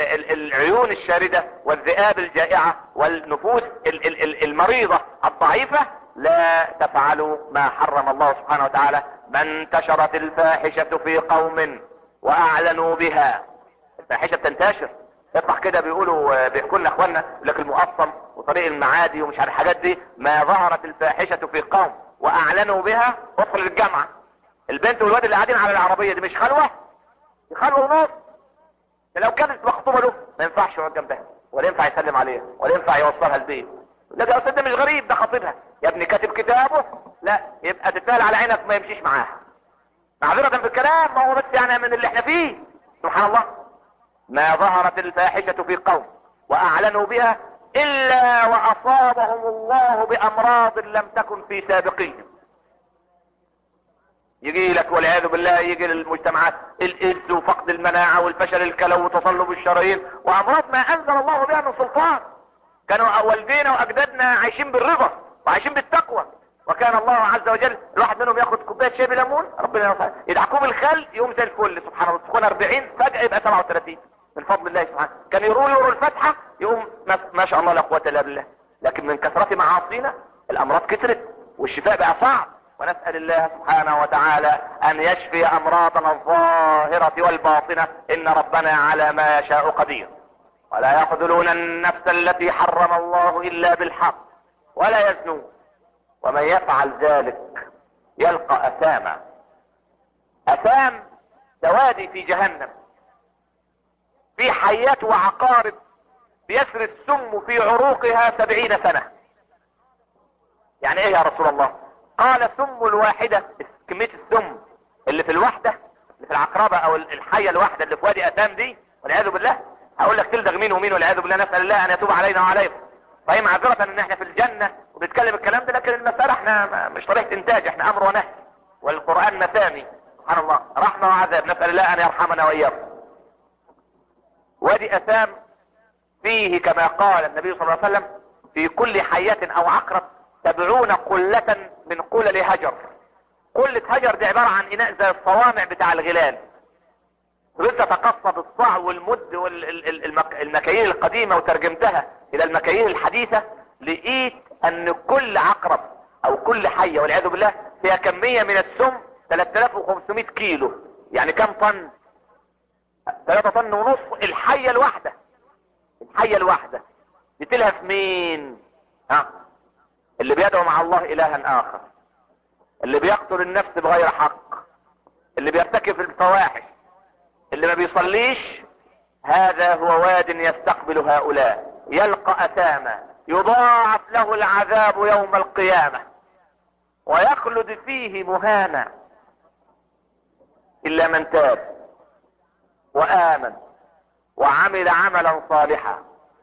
العيون الشاردة والذئاب الجائعة والنفوس المريضة الضعيفة لا تفعلوا ما حرم الله سبحانه وتعالى ما انتشرت الفاحشة في قوم واعلنوا بها الفاحشة بتنتشر يطلع كده بيقولوا بيحكوا لنا اخواننا لك المقصم وطريق المعادي ومش عارف الحاجات دي ما ظهرت الفاحشة في قوم واعلنوا بها ادخل الجامعة البنت والواد اللي قاعدين على العربية دي مش خلوة دي خلوة ونص لو كانت مخطوبة له ما ينفعش يقعد جنبها ولا ينفع يسلم عليها ولا ينفع يوصلها البيت لا ده ده مش غريب ده خطيبها يا ابني كاتب كتابه لا يبقى تتقال على عينك ما يمشيش معاها معذرة بالكلام ما هو بس يعني من اللي احنا فيه سبحان الله ما ظهرت الفاحشة في قوم واعلنوا بها الا واصابهم الله بامراض لم تكن في سابقيهم يجي لك والعياذ بالله يجي للمجتمعات الايدز وفقد المناعة والفشل الكلوي وتصلب الشرايين وامراض ما انزل الله بها من سلطان كانوا والدينا واجدادنا عايشين بالرضا وعايشين بالتقوى وكان الله عز وجل الواحد منهم ياخد كوبايه شاي بليمون ربنا يرفع يدعكوه بالخل يقوم زي الفل سبحان الله تكون 40 فجاه يبقى 37 من فضل الله سبحانه كان يروح يقروا الفاتحه يقوم ما, ما شاء الله لا قوه الا بالله لكن من كثره معاصينا الامراض كثرت والشفاء بقى صعب ونسأل الله سبحانه وتعالى ان يشفي امراضنا الظاهرة والباطنة ان ربنا على ما يشاء قدير ولا يقتلون النفس التي حرم الله الا بالحق ولا يزنون ومن يفعل ذلك يلقى اثاما اثام سوادي في جهنم في حيات وعقارب بيسري السم في عروقها سبعين سنة يعني ايه يا رسول الله قال سم الواحدة كمية السم اللي في الواحدة اللي في العقربة او الحية الواحدة اللي في وادي اتام دي والعياذ بالله هقول لك تلدغ مين ومين والعياذ بالله نسأل الله ان يتوب علينا وعليكم فهي معذرة ان احنا في الجنة وبنتكلم الكلام ده لكن المسألة احنا مش طريقة انتاج احنا امر ونهي والقرآن مثاني سبحان الله رحمة وعذاب نسأل الله ان يرحمنا واياكم وادي اثام فيه كما قال النبي صلى الله عليه وسلم في كل حية او عقرب سبعون قلة من قلل هجر قلة هجر دي عبارة عن اناء زي الصوامع بتاع الغلال فضلت اتقصد الصاع والمد والمكاييل القديمة وترجمتها الى المكاييل الحديثة لقيت ان كل عقرب او كل حية والعياذ بالله فيها كمية من السم 3500 كيلو يعني كم طن 3 طن ونص الحية الواحدة الحية الواحدة بتلها في مين ها اللي بيدعو مع الله الها اخر اللي بيقتل النفس بغير حق اللي بيرتكب الفواحش اللي ما بيصليش هذا هو واد يستقبل هؤلاء يلقى اثاما يضاعف له العذاب يوم القيامة ويخلد فيه مهانا الا من تاب وامن وعمل عملا صالحا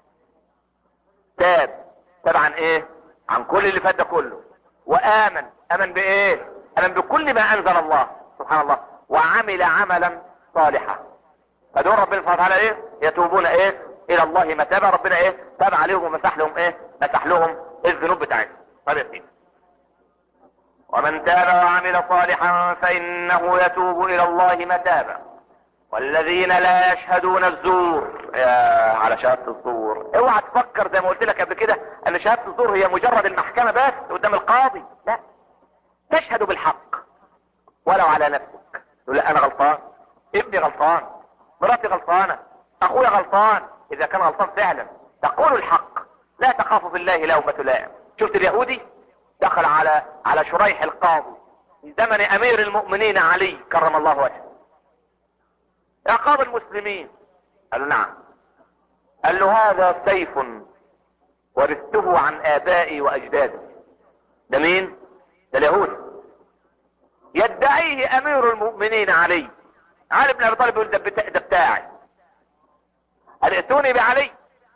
تاب تاب عن ايه عن كل اللي فات ده كله وامن امن بايه امن بكل ما انزل الله سبحان الله وعمل عملا صالحا فدول ربنا سبحانه وتعالى ايه يتوبون ايه الى الله متابع ربنا ايه تاب عليهم ومسح لهم ايه مسح لهم الذنوب بتاعتهم طيب يا سيدي ومن تاب وعمل صالحا فانه يتوب الى الله متابا والذين لا يشهدون الزور يا على شهادة الزور اوعى تفكر زي ما قلت لك قبل كده ان شهادة الزور هي مجرد المحكمة بس قدام القاضي لا تشهد بالحق ولو على نفسك تقول لا انا غلطان ابني غلطان مراتي غلطانة اخويا غلطان اذا كان غلطان فعلا تقول الحق لا تخاف في الله لومة لائم شفت اليهودي دخل على على شريح القاضي في زمن امير المؤمنين علي كرم الله وجهه يا قاضي المسلمين قال له نعم قال له هذا سيف ورثته عن ابائي واجدادي ده مين ده اليهودي يدعيه امير المؤمنين علي علي بن ابي طالب يقول ده بتا- ده بتاعي قال ائتوني بعلي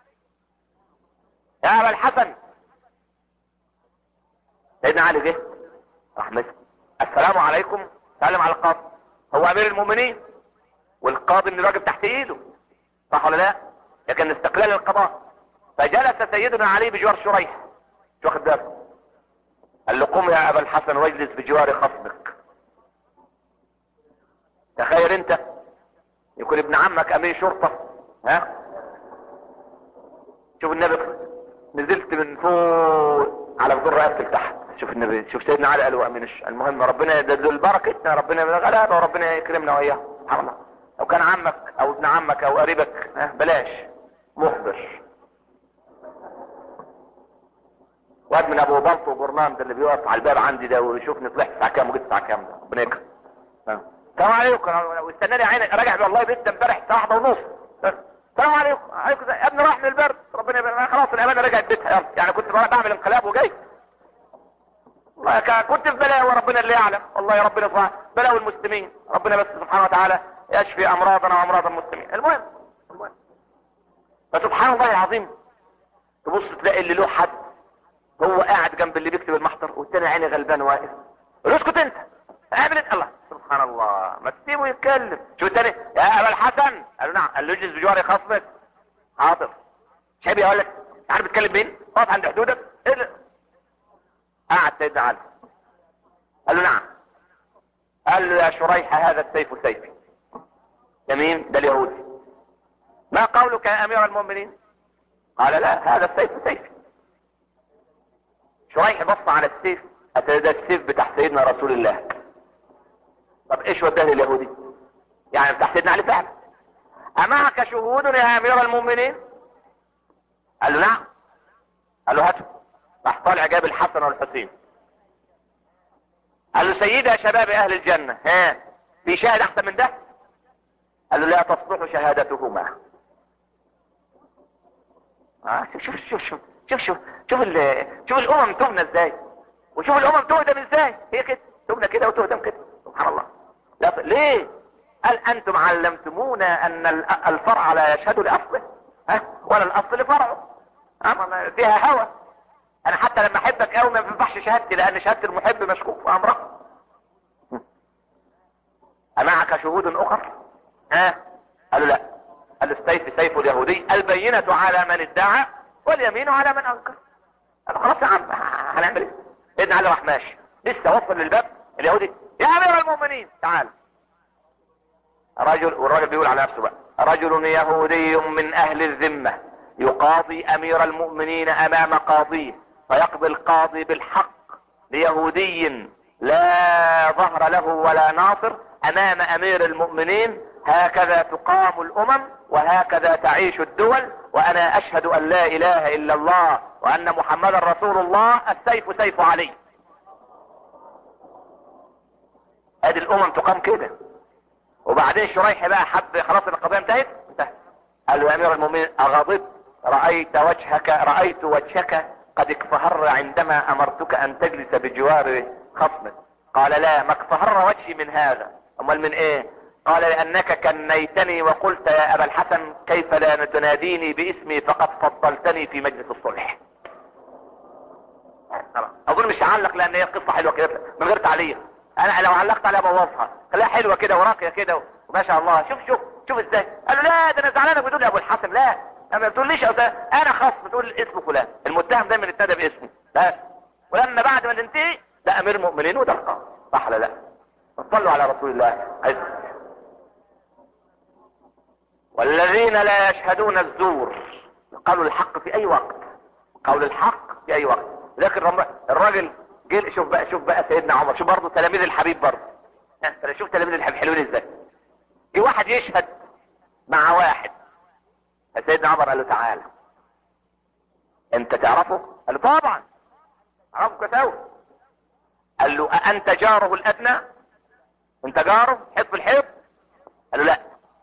يا ابا الحسن سيدنا علي جه راح مسك السلام عليكم سلم على القاضي هو امير المؤمنين والقاضي من الراجل تحت ايده صح ولا لا لكن استقلال القضاء فجلس سيدنا علي بجوار شريح مش واخد باله قال له قم يا ابا الحسن واجلس بجوار خصمك تخيل انت يكون ابن عمك امير شرطة ها شوف النبي نزلت من فوق على جدور رقبتك تحت شوف النبي شوف سيدنا علي قال امين الش- المهم ربنا يدل بركتنا ربنا من غلابه وربنا يكرمنا واياه سبحان الله لو كان عمك او ابن عمك او قريبك ها بلاش مخبر واد من ابو بلط وبرنام ده اللي بيقف على الباب عندي ده ويشوفني طلعت الساعه كام وجيت الساعه كام ده ربنا يكرم ها. السلام عليكم واستناني عينك راجع والله بيت امبارح الساعه واحدة ونص السلام عليكم عليكم يا ابني راح من البرد ربنا يبارك خلاص الامانه رجعت بيتها يلا يعني كنت بعمل انقلاب وجاي والله كا- كنت في بلاء وربنا اللي يعلم والله يا ربنا سبحانه بلاء المسلمين ربنا بس سبحانه وتعالى يشفي امراضنا وامراض المسلمين المهم المهم فسبحان الله العظيم تبص تلاقي اللي له حد هو قاعد جنب اللي بيكتب المحضر والتاني عيني غلبان واقف قول له اسكت انت اعمل انت الله سبحان الله ما تسيبه يتكلم شو التاني يا ابا الحسن قال له نعم قال له اجلس بجواري خصمك حاضر شايف يقول لك عارف بتكلم مين اقف عند حدودك ايه اللي- قعد سيدنا علي قال له نعم قال له يا شريح هذا السيف سيفي ده مين ده اليهودي ما قولك يا امير المؤمنين قال لا هذا السيف سيفي شريح بص على السيف أتى ده السيف بتاع سيدنا رسول الله طب ايش وداه اليهودي يعني بتاع سيدنا علي فعلا امعك شهود يا امير المؤمنين قال له نعم قال له هاته راح طالع جاب الحسن والحسين قال له سيدي يا شباب اهل الجنة ها في شاهد احسن من ده قال له لا تصلح شهادتهما آه شوف شوف شوف شوف شوف شوف شوف, ال- شوف الامم تبنى ازاي وشوف الامم تهدم ازاي هي كده تبنى كده وتهدم كده سبحان الله لا ف- ليه قال انتم علمتمونا ان ال- الفرع لا يشهد لاصله ها ولا الاصل لفرعه أما فيها هوى انا حتى لما احبك قوي ما ينفعش شهادتي لان شهاده المحب مشكوك في امره امعك شهود اخر ها قالوا لا قال السيف سيف اليهودي البينة على من ادعى واليمين على من انكر قال خلاص يا عم هنعمل ايه سيدنا علي راح ماشي لسه وصل للباب اليهودي يا امير المؤمنين تعال رجل والراجل بيقول على نفسه بقى رجل يهودي من اهل الذمة يقاضي امير المؤمنين امام قاضيه فيقضي القاضي بالحق ليهودي لا ظهر له ولا ناصر امام امير المؤمنين هكذا تقام الامم وهكذا تعيش الدول وانا اشهد ان لا اله الا الله وان محمدا رسول الله السيف سيف علي ادي الامم تقام كده وبعدين شريح بقى حب خلاص القضيه انتهت انتهت قال له يا امير المؤمنين اغضبت رايت وجهك رايت وجهك قد اكفهر عندما امرتك ان تجلس بجوار خصمك قال لا ما اكفهر وجهي من هذا امال من ايه قال لانك كنيتني وقلت يا ابا الحسن كيف لا تناديني باسمي فقد فضلتني في مجلس الصلح اظن مش هعلق لان هي قصه حلوه كده من غير تعليق انا لو علقت عليها بوظها خليها حلوه كده وراقيه كده وما شاء الله شوف شوف شوف ازاي قال له لا ده انا زعلانك بتقول لي ابو الحسن لا انا ما بتقوليش يا أستاذ. انا خصم تقول اسم فلان المتهم دايما ابتدى باسمه بس ولما بعد ما تنتهي ده امير المؤمنين وده القاضي صح ولا لا صلوا على رسول الله عز والذين لا يشهدون الزور قالوا الحق في اي وقت قول الحق في اي وقت لكن الرم- الراجل جه شوف بقى شوف بقى سيدنا عمر شوف برضه تلاميذ الحبيب برضه ها، شوف تلاميذ الحبيب حلوين ازاي في واحد يشهد مع واحد سيدنا عمر قال له تعالى انت تعرفه قال له طبعا اعرفه كويس أوي. قال له أأنت جاره الأدنى انت جاره حب الحب قال له لا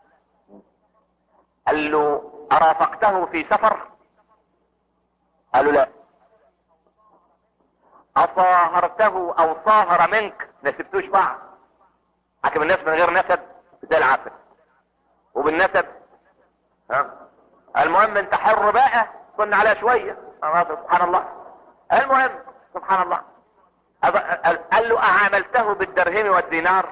قال له أرافقته في سفر قال له لا أصاهرته أو صاهر منك ما سبتوش بعض حكم الناس من غير نسب زي العسل وبالنسب ها المهم انت حر بقى كنا عليها شوية آه، سبحان الله المهم سبحان الله أب- قال له أعاملته بالدرهم والدينار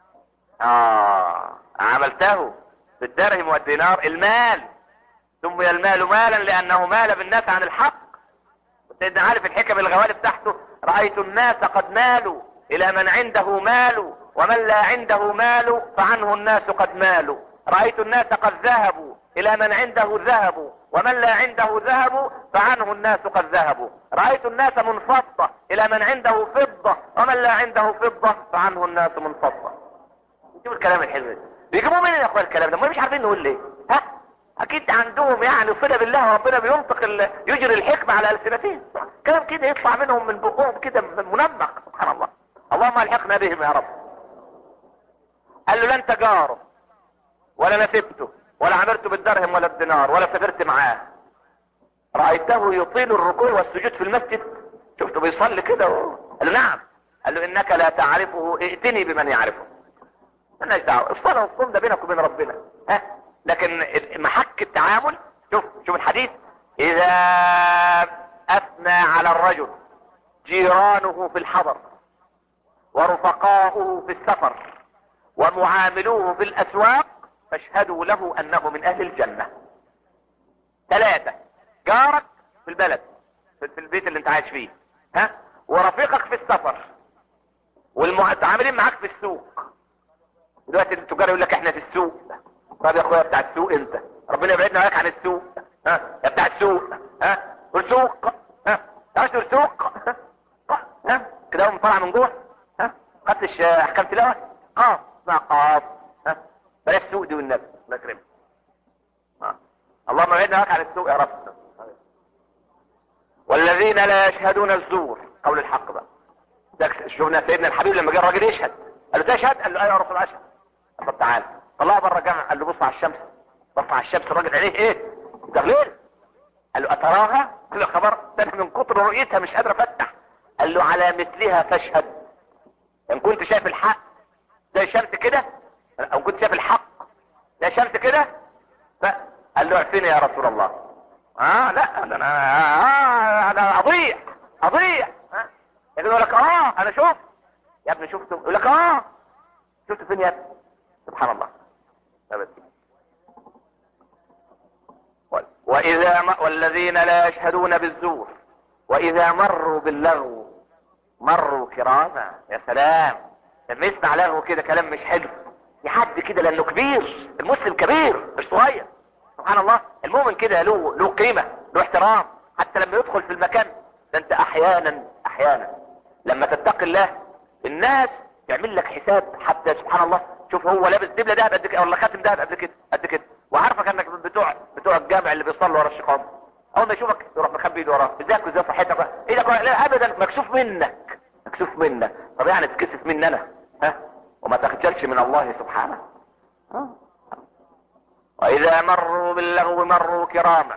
آه عملته بالدرهم والدينار المال سمي المال مالا لأنه مال بالناس عن الحق سيدنا عارف الحكم الغوالب تحته رأيت الناس قد مالوا إلى من عنده مال ومن لا عنده مال فعنه الناس قد مالوا رأيت الناس قد ذهبوا إلى من عنده ذهب ومن لا عنده ذهب فعنه الناس قد ذهبوا رأيت الناس منفضة إلى من عنده فضة ومن لا عنده فضة فعنه الناس منفضة شوف الكلام الحلو ده بيجيبوا منين يا اخوان الكلام ده ما مش عارفين نقول ليه ها اكيد عندهم يعني صله بالله وربنا بينطق ال... يجري الحكمه على السنتين كلام كده يطلع منهم من بقهم كده منمق سبحان الله اللهم الحقنا بهم يا رب قال له لا انت جاره ولا نسبته ولا عملته بالدرهم ولا الدينار ولا سافرت معاه رايته يطيل الركوع والسجود في المسجد شفته بيصلي كده و... قال له نعم قال له انك لا تعرفه ائتني بمن يعرفه مالناش دعوه الصلاه والصوم ده بينك وبين ربنا ها لكن محك التعامل شوف شوف الحديث اذا اثنى على الرجل جيرانه في الحضر ورفقاؤه في السفر ومعاملوه في الاسواق فاشهدوا له انه من اهل الجنه ثلاثة جارك في البلد في في البيت اللي انت عايش فيه ها ورفيقك في السفر والمتعاملين معاك في السوق دلوقتي التجار يقول لك احنا في السوق طب يا اخويا بتاع السوق انت ربنا يبعدنا وياك عن السوق ها يا بتاع السوق ها والسوق ها تعرفش السوق ها كده هو طالع من جوه ها خدتش احكام تلاوه قاف اسمها قاف ها بلاش السوق دي والنبي الله يكرمك ها. اللهم ابعدنا وياك عن السوق يا رب والذين لا يشهدون الزور قول الحق بقى ده شفنا سيدنا الحبيب لما جه الراجل يشهد قال له تشهد قال له ايوه يا رسول الله اشهد قال طب تعالى طلعه بره الجامع قال له بص على الشمس بص على الشمس الراجل عينيه ايه تغليل قال له اتراها قال له خبر ده أنا من كتر رؤيتها مش قادر افتح قال له على مثلها فاشهد ان كنت شايف الحق زي الشمس كده او كنت شايف الحق زي الشمس كده قال له اعفني يا رسول الله اه لا ده انا آه انا اضيع اضيع ها يقول لك اه انا شفت يا ابني شفته يقول لك اه شفته فين يا ابني سبحان الله أبدا. و- واذا ما والذين لا يشهدون بالزور واذا مروا باللغو مروا كراما يا سلام لما يسمع لغو كده كلام مش حلو في حد كده لانه كبير المسلم كبير مش صغير سبحان الله المؤمن كده له له قيمه له احترام حتى لما يدخل في المكان ده انت احيانا احيانا لما تتقي الله الناس تعمل لك حساب حتى سبحان الله شوف هو لابس دبله دهب قد كده ولا خاتم دهب قد كده قد كده وعارفك انك من بتوع بتوع الجامع اللي بيصلوا ورا الشيخان اول ما يشوفك يروح مخبي ايده وراه ازيك وازاي صحتك ايه ده لا ابدا مكسوف منك مكسوف منك طب يعني تكسف مني انا ها وما تخجلش من الله سبحانه ها واذا مروا باللغو مروا كراما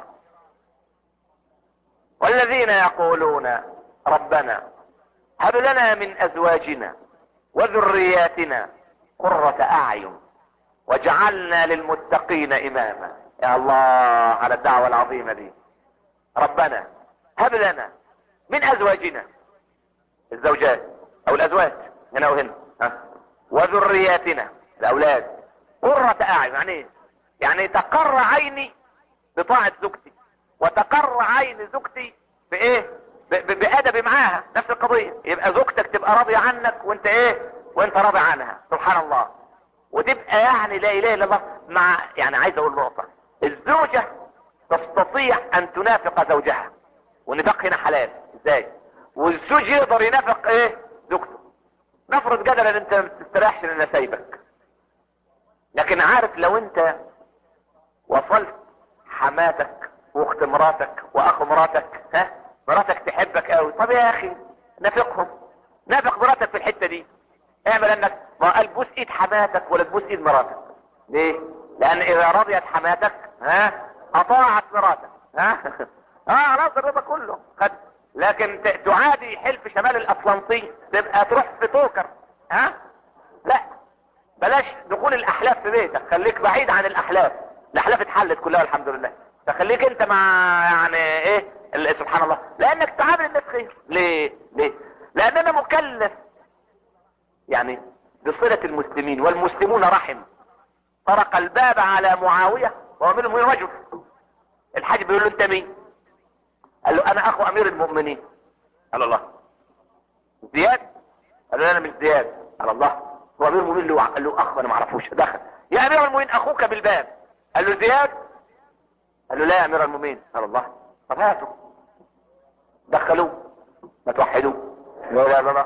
والذين يقولون ربنا هب لنا من ازواجنا وذرياتنا قرة اعين واجعلنا للمتقين اماما يا الله على الدعوة العظيمة دي ربنا هب لنا من ازواجنا الزوجات او الازواج هنا وهنا ها وذرياتنا الاولاد قرة اعين يعني ايه يعني تقر عيني بطاعة زوجتي وتقر عين زوجتي بايه ب- ب- بادبي معاها نفس القضية يبقى زوجتك تبقى راضية عنك وانت ايه وانت راضي عنها سبحان الله وتبقى يعني لا اله الا الله مع يعني عايز اقول نقطة الزوجة تستطيع ان تنافق زوجها والنفاق هنا حلال ازاي والزوج يقدر ينافق ايه زوجته نفرض جدلا ان انت ما تستريحش لان سايبك لكن عارف لو انت وصلت حماتك واخت مراتك واخو مراتك ها مراتك تحبك قوي طب يا اخي نافقهم نافق مراتك في الحته دي اعمل انك ما قال بوس ايد حماتك ولا تبوس ايد مراتك ليه لان اذا رضيت حماتك ها اطاعت مراتك ها اه خلاص الرضا كله خد لكن ت- تعادي حلف شمال الاطلنطي تبقى تروح في توكر ها لا بلاش دخول الاحلاف في بيتك خليك بعيد عن الاحلاف الاحلاف اتحلت كلها الحمد لله فخليك انت مع يعني ايه ال- سبحان الله لانك تعامل الناس خير ليه ليه لان انا مكلف يعني بصلة المسلمين والمسلمون رحم طرق الباب على معاوية وهو منهم رجل الحاج بيقول له انت مين قال له انا اخو امير المؤمنين قال الله زياد قال له انا مش زياد قال الله هو امير المؤمنين له قال له اخ انا ما اعرفوش دخل يا امير المؤمنين اخوك بالباب قال له زياد قال له لا يا امير المؤمنين قال الله طب هاتوا دخلوه ما توحدوه لا لا لا لا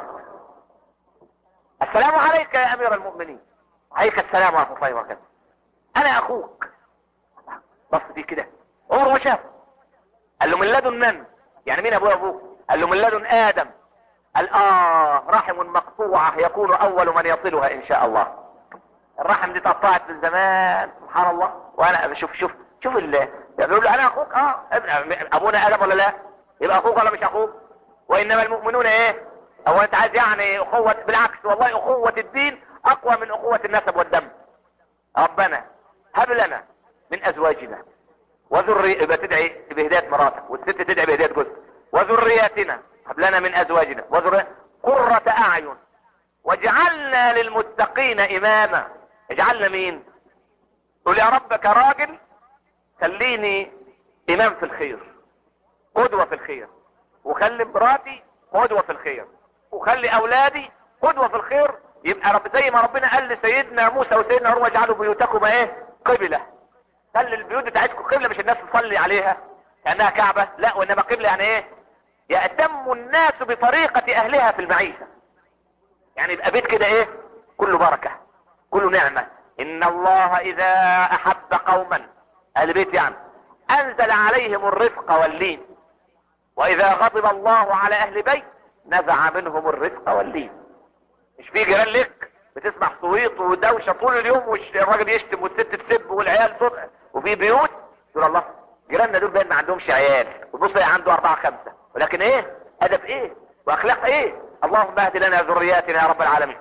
السلام عليك يا امير المؤمنين عليك السلام ورحمه الله وبركاته انا اخوك بص دي كده عمره ما شاف قال له من لدن من يعني مين ابوه ابوه قال له من لدن ادم قال اه رحم مقطوعة يكون اول من يصلها ان شاء الله الرحم دي تقطعت من زمان سبحان الله وانا شوف شوف شوف ال بيقول له انا اخوك اه ابن- ابونا ادم ولا لا يبقى اخوك ولا مش اخوك وانما المؤمنون ايه هو انت عايز يعني اخوة بالعكس والله اخوة الدين اقوى من اخوة النسب والدم ربنا هب لنا من ازواجنا وذري يبقى تدعي بهداية مراتك والست تدعي بهداية جوزها وذرياتنا هب لنا من ازواجنا وذري قرة اعين واجعلنا للمتقين اماما اجعلنا مين قول يا رب كراجل خليني امام في الخير قدوة في الخير وخلي مراتي قدوة في الخير وخلي اولادي قدوة في الخير يبقى رب زي ما ربنا قال لسيدنا موسى وسيدنا هارون اجعلوا بيوتكم ايه قبلة خلي البيوت بتاعتكم قبلة مش الناس تصلي عليها كأنها كعبة لا وانما قبلة يعني ايه يأتم الناس بطريقة اهلها في المعيشة يعني يبقى بيت كده ايه كله بركة كله نعمة ان الله اذا احب قوما اهل بيت يعني انزل عليهم الرفق واللين واذا غضب الله على اهل بيت نزع منهم الرفق واللين مش في جيران لك بتسمع صويت ودوشه طول اليوم والراجل يشتم والست تسب والعيال صدق وفي بيوت تقول الله جيراننا دول باين ما عندهمش عيال وتبص تلاقي عنده اربعه خمسه ولكن ايه ادب ايه واخلاق ايه اللهم اهد لنا ذرياتنا يا رب العالمين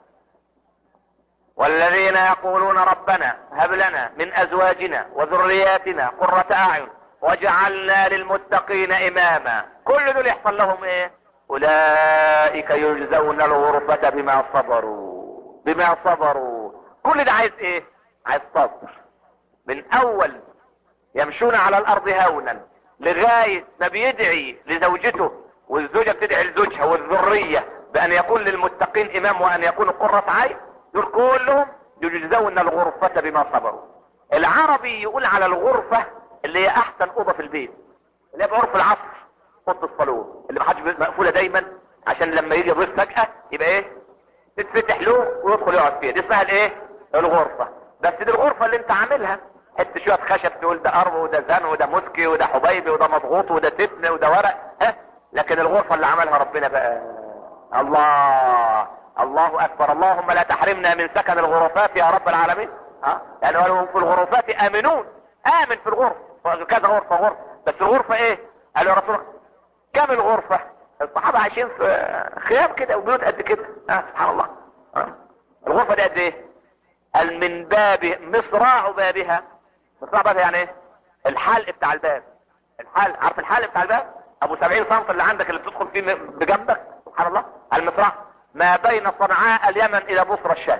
والذين يقولون ربنا هب لنا من ازواجنا وذرياتنا قرة اعين واجعلنا للمتقين اماما كل دول يحصل لهم ايه اولئك يجزون الغرفة بما صبروا بما صبروا كل ده عايز ايه عايز صبر من اول يمشون على الارض هونا لغاية ما بيدعي لزوجته والزوجة بتدعي لزوجها والذرية بأن يكون للمتقين إمام وأن يكون قرة عين دول كلهم يجزون الغرفة بما صبروا العربي يقول على الغرفة اللي هي أحسن أوضة في البيت اللي هي بعرف العصر أوضة الصالون اللي محدش مقفولة دايما عشان لما يجي ضيف فجأة يبقى إيه تتفتح له ويدخل يقعد فيها دي اسمها الإيه الغرفة بس دي الغرفة اللي أنت عاملها حته شويه خشب تقول ده ارض وده زن وده مسكي وده حبيبي وده مضغوط وده تبن وده ورق ها لكن الغرفه اللي عملها ربنا بقى الله الله اكبر اللهم لا تحرمنا من سكن الغرفات يا رب العالمين ها يعني قالوا في الغرفات امنون امن في الغرفه كذا غرفه غرفه بس الغرفه ايه قالوا يا رسول الله كم الغرفه الصحابه عايشين في خيام كده وبيوت قد كده ها سبحان الله ها؟ الغرفه دي قد ايه قال من باب مصراع بابها مصراع بابها يعني ايه الحلق بتاع الباب الحلق عارف الحلق بتاع الباب ابو 70 سم اللي عندك اللي بتدخل فيه بجنبك سبحان الله المصراع ما بين صنعاء اليمن الى بصرى الشام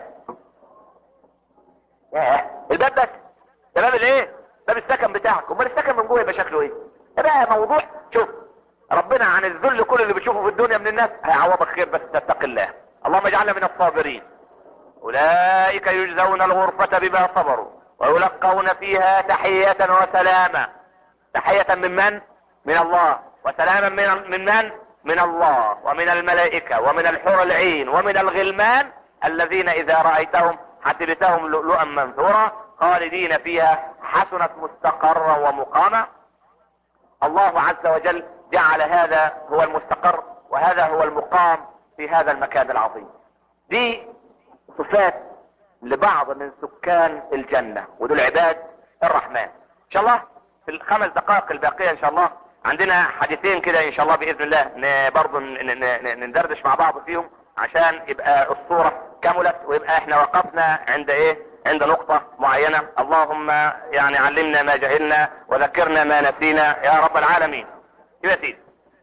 ياه الباب بس ده باب الايه باب السكن بتاعك امال السكن من جوه يبقى شكله ايه ده بقى موضوع شوف ربنا عن الذل كل اللي بتشوفه في الدنيا من الناس هيعوضك خير بس تتق الله اللهم اجعلنا من الصابرين اولئك يجزون الغرفة بما صبروا ويلقون فيها تحية وسلاما تحية من من من الله وسلاما من من من من الله ومن الملائكة ومن الحور العين ومن الغلمان الذين اذا رأيتهم حسبتهم لؤلؤا منثورا خالدين فيها حسنت مستقرا ومقاما الله عز وجل جعل هذا هو المستقر وهذا هو المقام في هذا المكان العظيم دي صفات لبعض من سكان الجنة ودول عباد الرحمن ان شاء الله في الخمس دقائق الباقية ان شاء الله عندنا حديثين كده ان شاء الله باذن الله برضه ندردش مع بعض فيهم عشان يبقى الصورة كملت ويبقى احنا وقفنا عند ايه عند نقطة معينة اللهم يعني علمنا ما جهلنا وذكرنا ما نسينا يا رب العالمين يبقى سيدي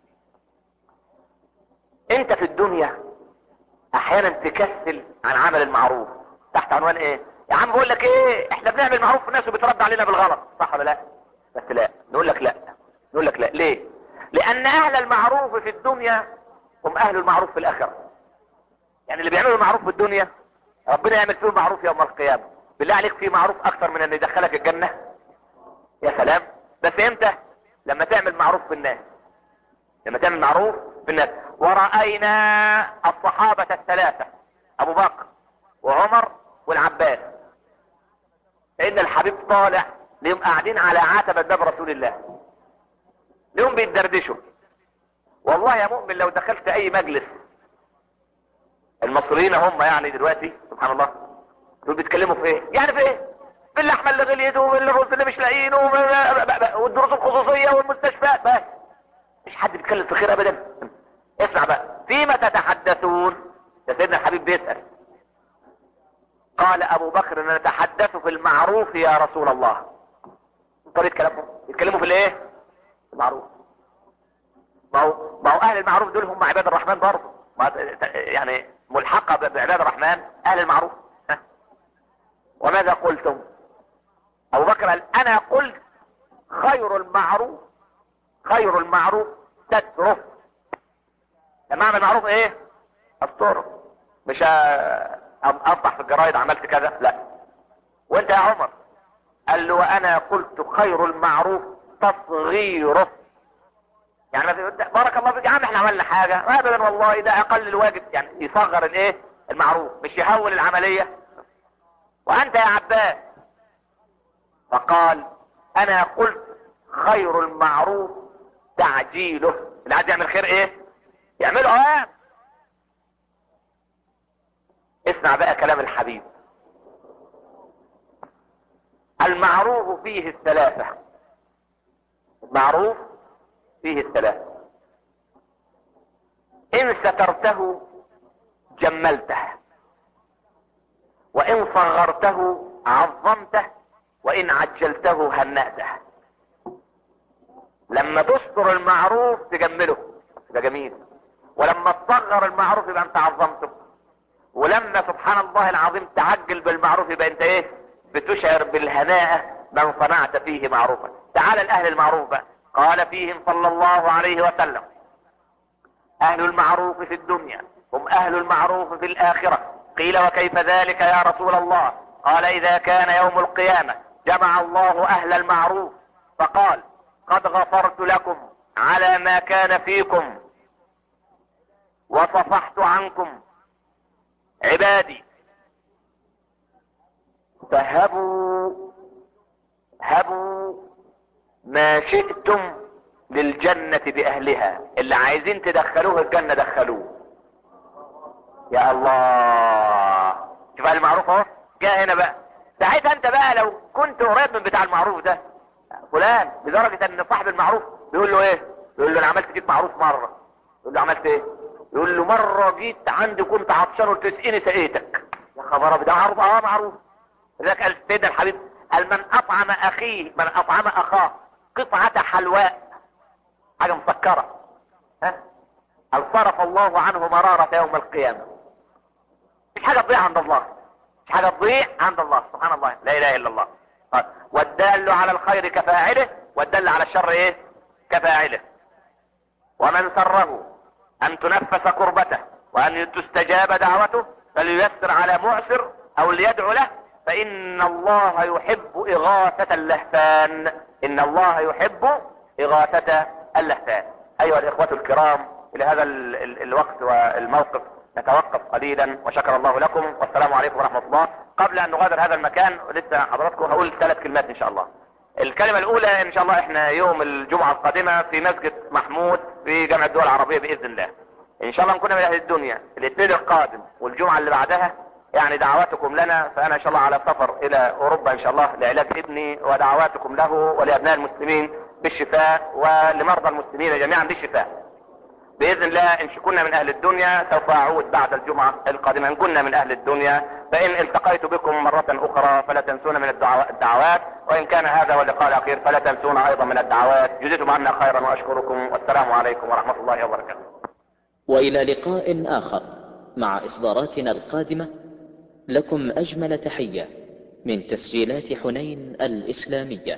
انت في الدنيا احيانا تكسل عن عمل المعروف تحت عنوان ايه يا عم بقول لك ايه احنا بنعمل معروف الناس وبترد علينا بالغلط صح ولا لا بس لا نقول لك لا نقول لك لا ليه لان اهل المعروف في الدنيا هم اهل المعروف في الاخره يعني اللي بيعملوا المعروف في الدنيا ربنا يعمل فيهم معروف يوم القيامه بالله عليك في معروف اكتر من ان يدخلك الجنه يا سلام بس امتى لما تعمل معروف في الناس لما تعمل معروف في الناس ورأينا الصحابة الثلاثة ابو بكر وعمر والعباس سيدنا الحبيب طالع ليهم قاعدين على عتبة باب رسول الله ليهم بيتدردشوا والله يا مؤمن لو دخلت اي مجلس المصريين هم يعني دلوقتي سبحان الله دول بيتكلموا في ايه يعني في ايه في اللحمه اللي غليت والرز اللي مش لاقيينه والدروس الخصوصيه والمستشفيات بس مش حد بيتكلم في خير ابدا اسمع بقى فيما تتحدثون يا سيدنا الحبيب بيسأل قال ابو بكر نتحدث في المعروف يا رسول الله طريقة كلامهم يتكلموا في الايه المعروف ما هو ما هو اهل المعروف دول هم عباد الرحمن برضه يعني ملحقة بعباد الرحمن اهل المعروف وماذا قلتم ابو بكر قال انا قلت خير المعروف خير المعروف ستره لما اعمل معروف ايه استره مش اصبح في الجرايد عملت كذا لا وانت يا عمر قال له وانا قلت خير المعروف تصغيره يعني ما في بارك الله فيك يا عم احنا عملنا حاجة ابدا والله ده اقل الواجب يعني يصغر الايه المعروف مش يهول العملية وانت يا عباس فقال انا قلت خير المعروف تعجيله اللي عايز يعمل خير ايه يعمله اه اسمع بقى كلام الحبيب المعروف فيه الثلاثة المعروف فيه الثلاثة ان سترته جملته وان صغرته عظمته وان عجلته هنأته لما تستر المعروف تجمله ده جميل ولما تصغر المعروف يبقى انت عظمته ولما سبحان الله العظيم تعجل بالمعروف يبقى انت ايه بتشعر بالهناءة من صنعت فيه معروفا تعال الاهل المعروف بقى قال فيهم صلى الله عليه وسلم اهل المعروف في الدنيا هم اهل المعروف في الاخرة قيل وكيف ذلك يا رسول الله قال اذا كان يوم القيامة جمع الله اهل المعروف فقال قد غفرت لكم على ما كان فيكم وصفحت عنكم عبادي فهبوا هبوا ما شئتم للجنة بأهلها اللي عايزين تدخلوه الجنة دخلوه يا الله شوف المعروف اهو جاء هنا بقى ساعتها انت بقى لو كنت قريب من بتاع المعروف ده فلان لدرجة ان صاحب المعروف بيقول له ايه يقول له انا عملت جيت معروف مرة يقول له عملت ايه يقول له مرة جيت عندي كنت عطشان وتسقيني سقيتك يا خبر ابيض ده معروف اه معروف لذلك قال سيدنا الحبيب قال من اطعم اخيه من اطعم اخاه قطعة حلواء حاجة مسكرة ها قال صرف الله عنه مرارة يوم القيامة مش حاجة تضيع عند الله مش حاجة تضيع عند الله سبحان الله لا اله الا الله قال والدال على الخير كفاعله والدال على الشر ايه كفاعله ومن سره ان تنفس كربته وان تستجاب دعوته فلييسر على معسر او ليدعو له فان الله يحب اغاثة اللهفان ان الله يحب اغاثة اللهفان ايها الاخوة الكرام الى هذا ال ال الوقت والموقف نتوقف قليلا وشكر الله لكم والسلام عليكم ورحمة الله قبل ان نغادر هذا المكان لسه حضراتكم هقول ثلاث كلمات ان شاء الله الكلمة الاولى ان شاء الله احنا يوم الجمعة القادمة في مسجد محمود في جامعة الدول العربية باذن الله ان شاء الله نكون من اهل الدنيا الاثنين القادم والجمعة اللي بعدها يعني دعواتكم لنا فانا ان شاء الله على سفر الى اوروبا ان شاء الله لعلاج ابني ودعواتكم له ولابناء المسلمين بالشفاء ولمرضى المسلمين جميعا بالشفاء باذن الله ان كنا من اهل الدنيا سوف اعود بعد الجمعة القادمة ان كنا من اهل الدنيا فان التقيت بكم مرة اخرى فلا تنسون من الدعوات وان كان هذا هو اللقاء الاخير فلا تنسون ايضا من الدعوات جزيتم عنا خيرا واشكركم والسلام عليكم ورحمة الله وبركاته والى لقاء اخر مع اصداراتنا القادمة لكم اجمل تحية من تسجيلات حنين الاسلامية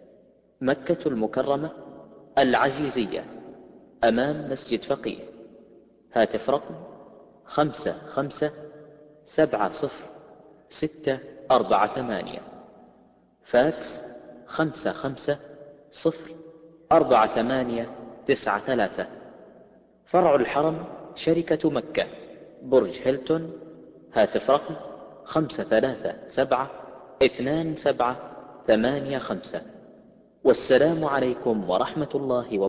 مكة المكرمة العزيزية امام مسجد فقيه هاتف رقم خمسة خمسة سبعة صفر ستة أربعة ثمانية فاكس خمسة خمسة صفر أربعة ثمانية تسعة ثلاثة فرع الحرم شركة مكة برج هيلتون هاتف رقم خمسة ثلاثة سبعة اثنان سبعة ثمانية خمسة والسلام عليكم ورحمة الله وبركاته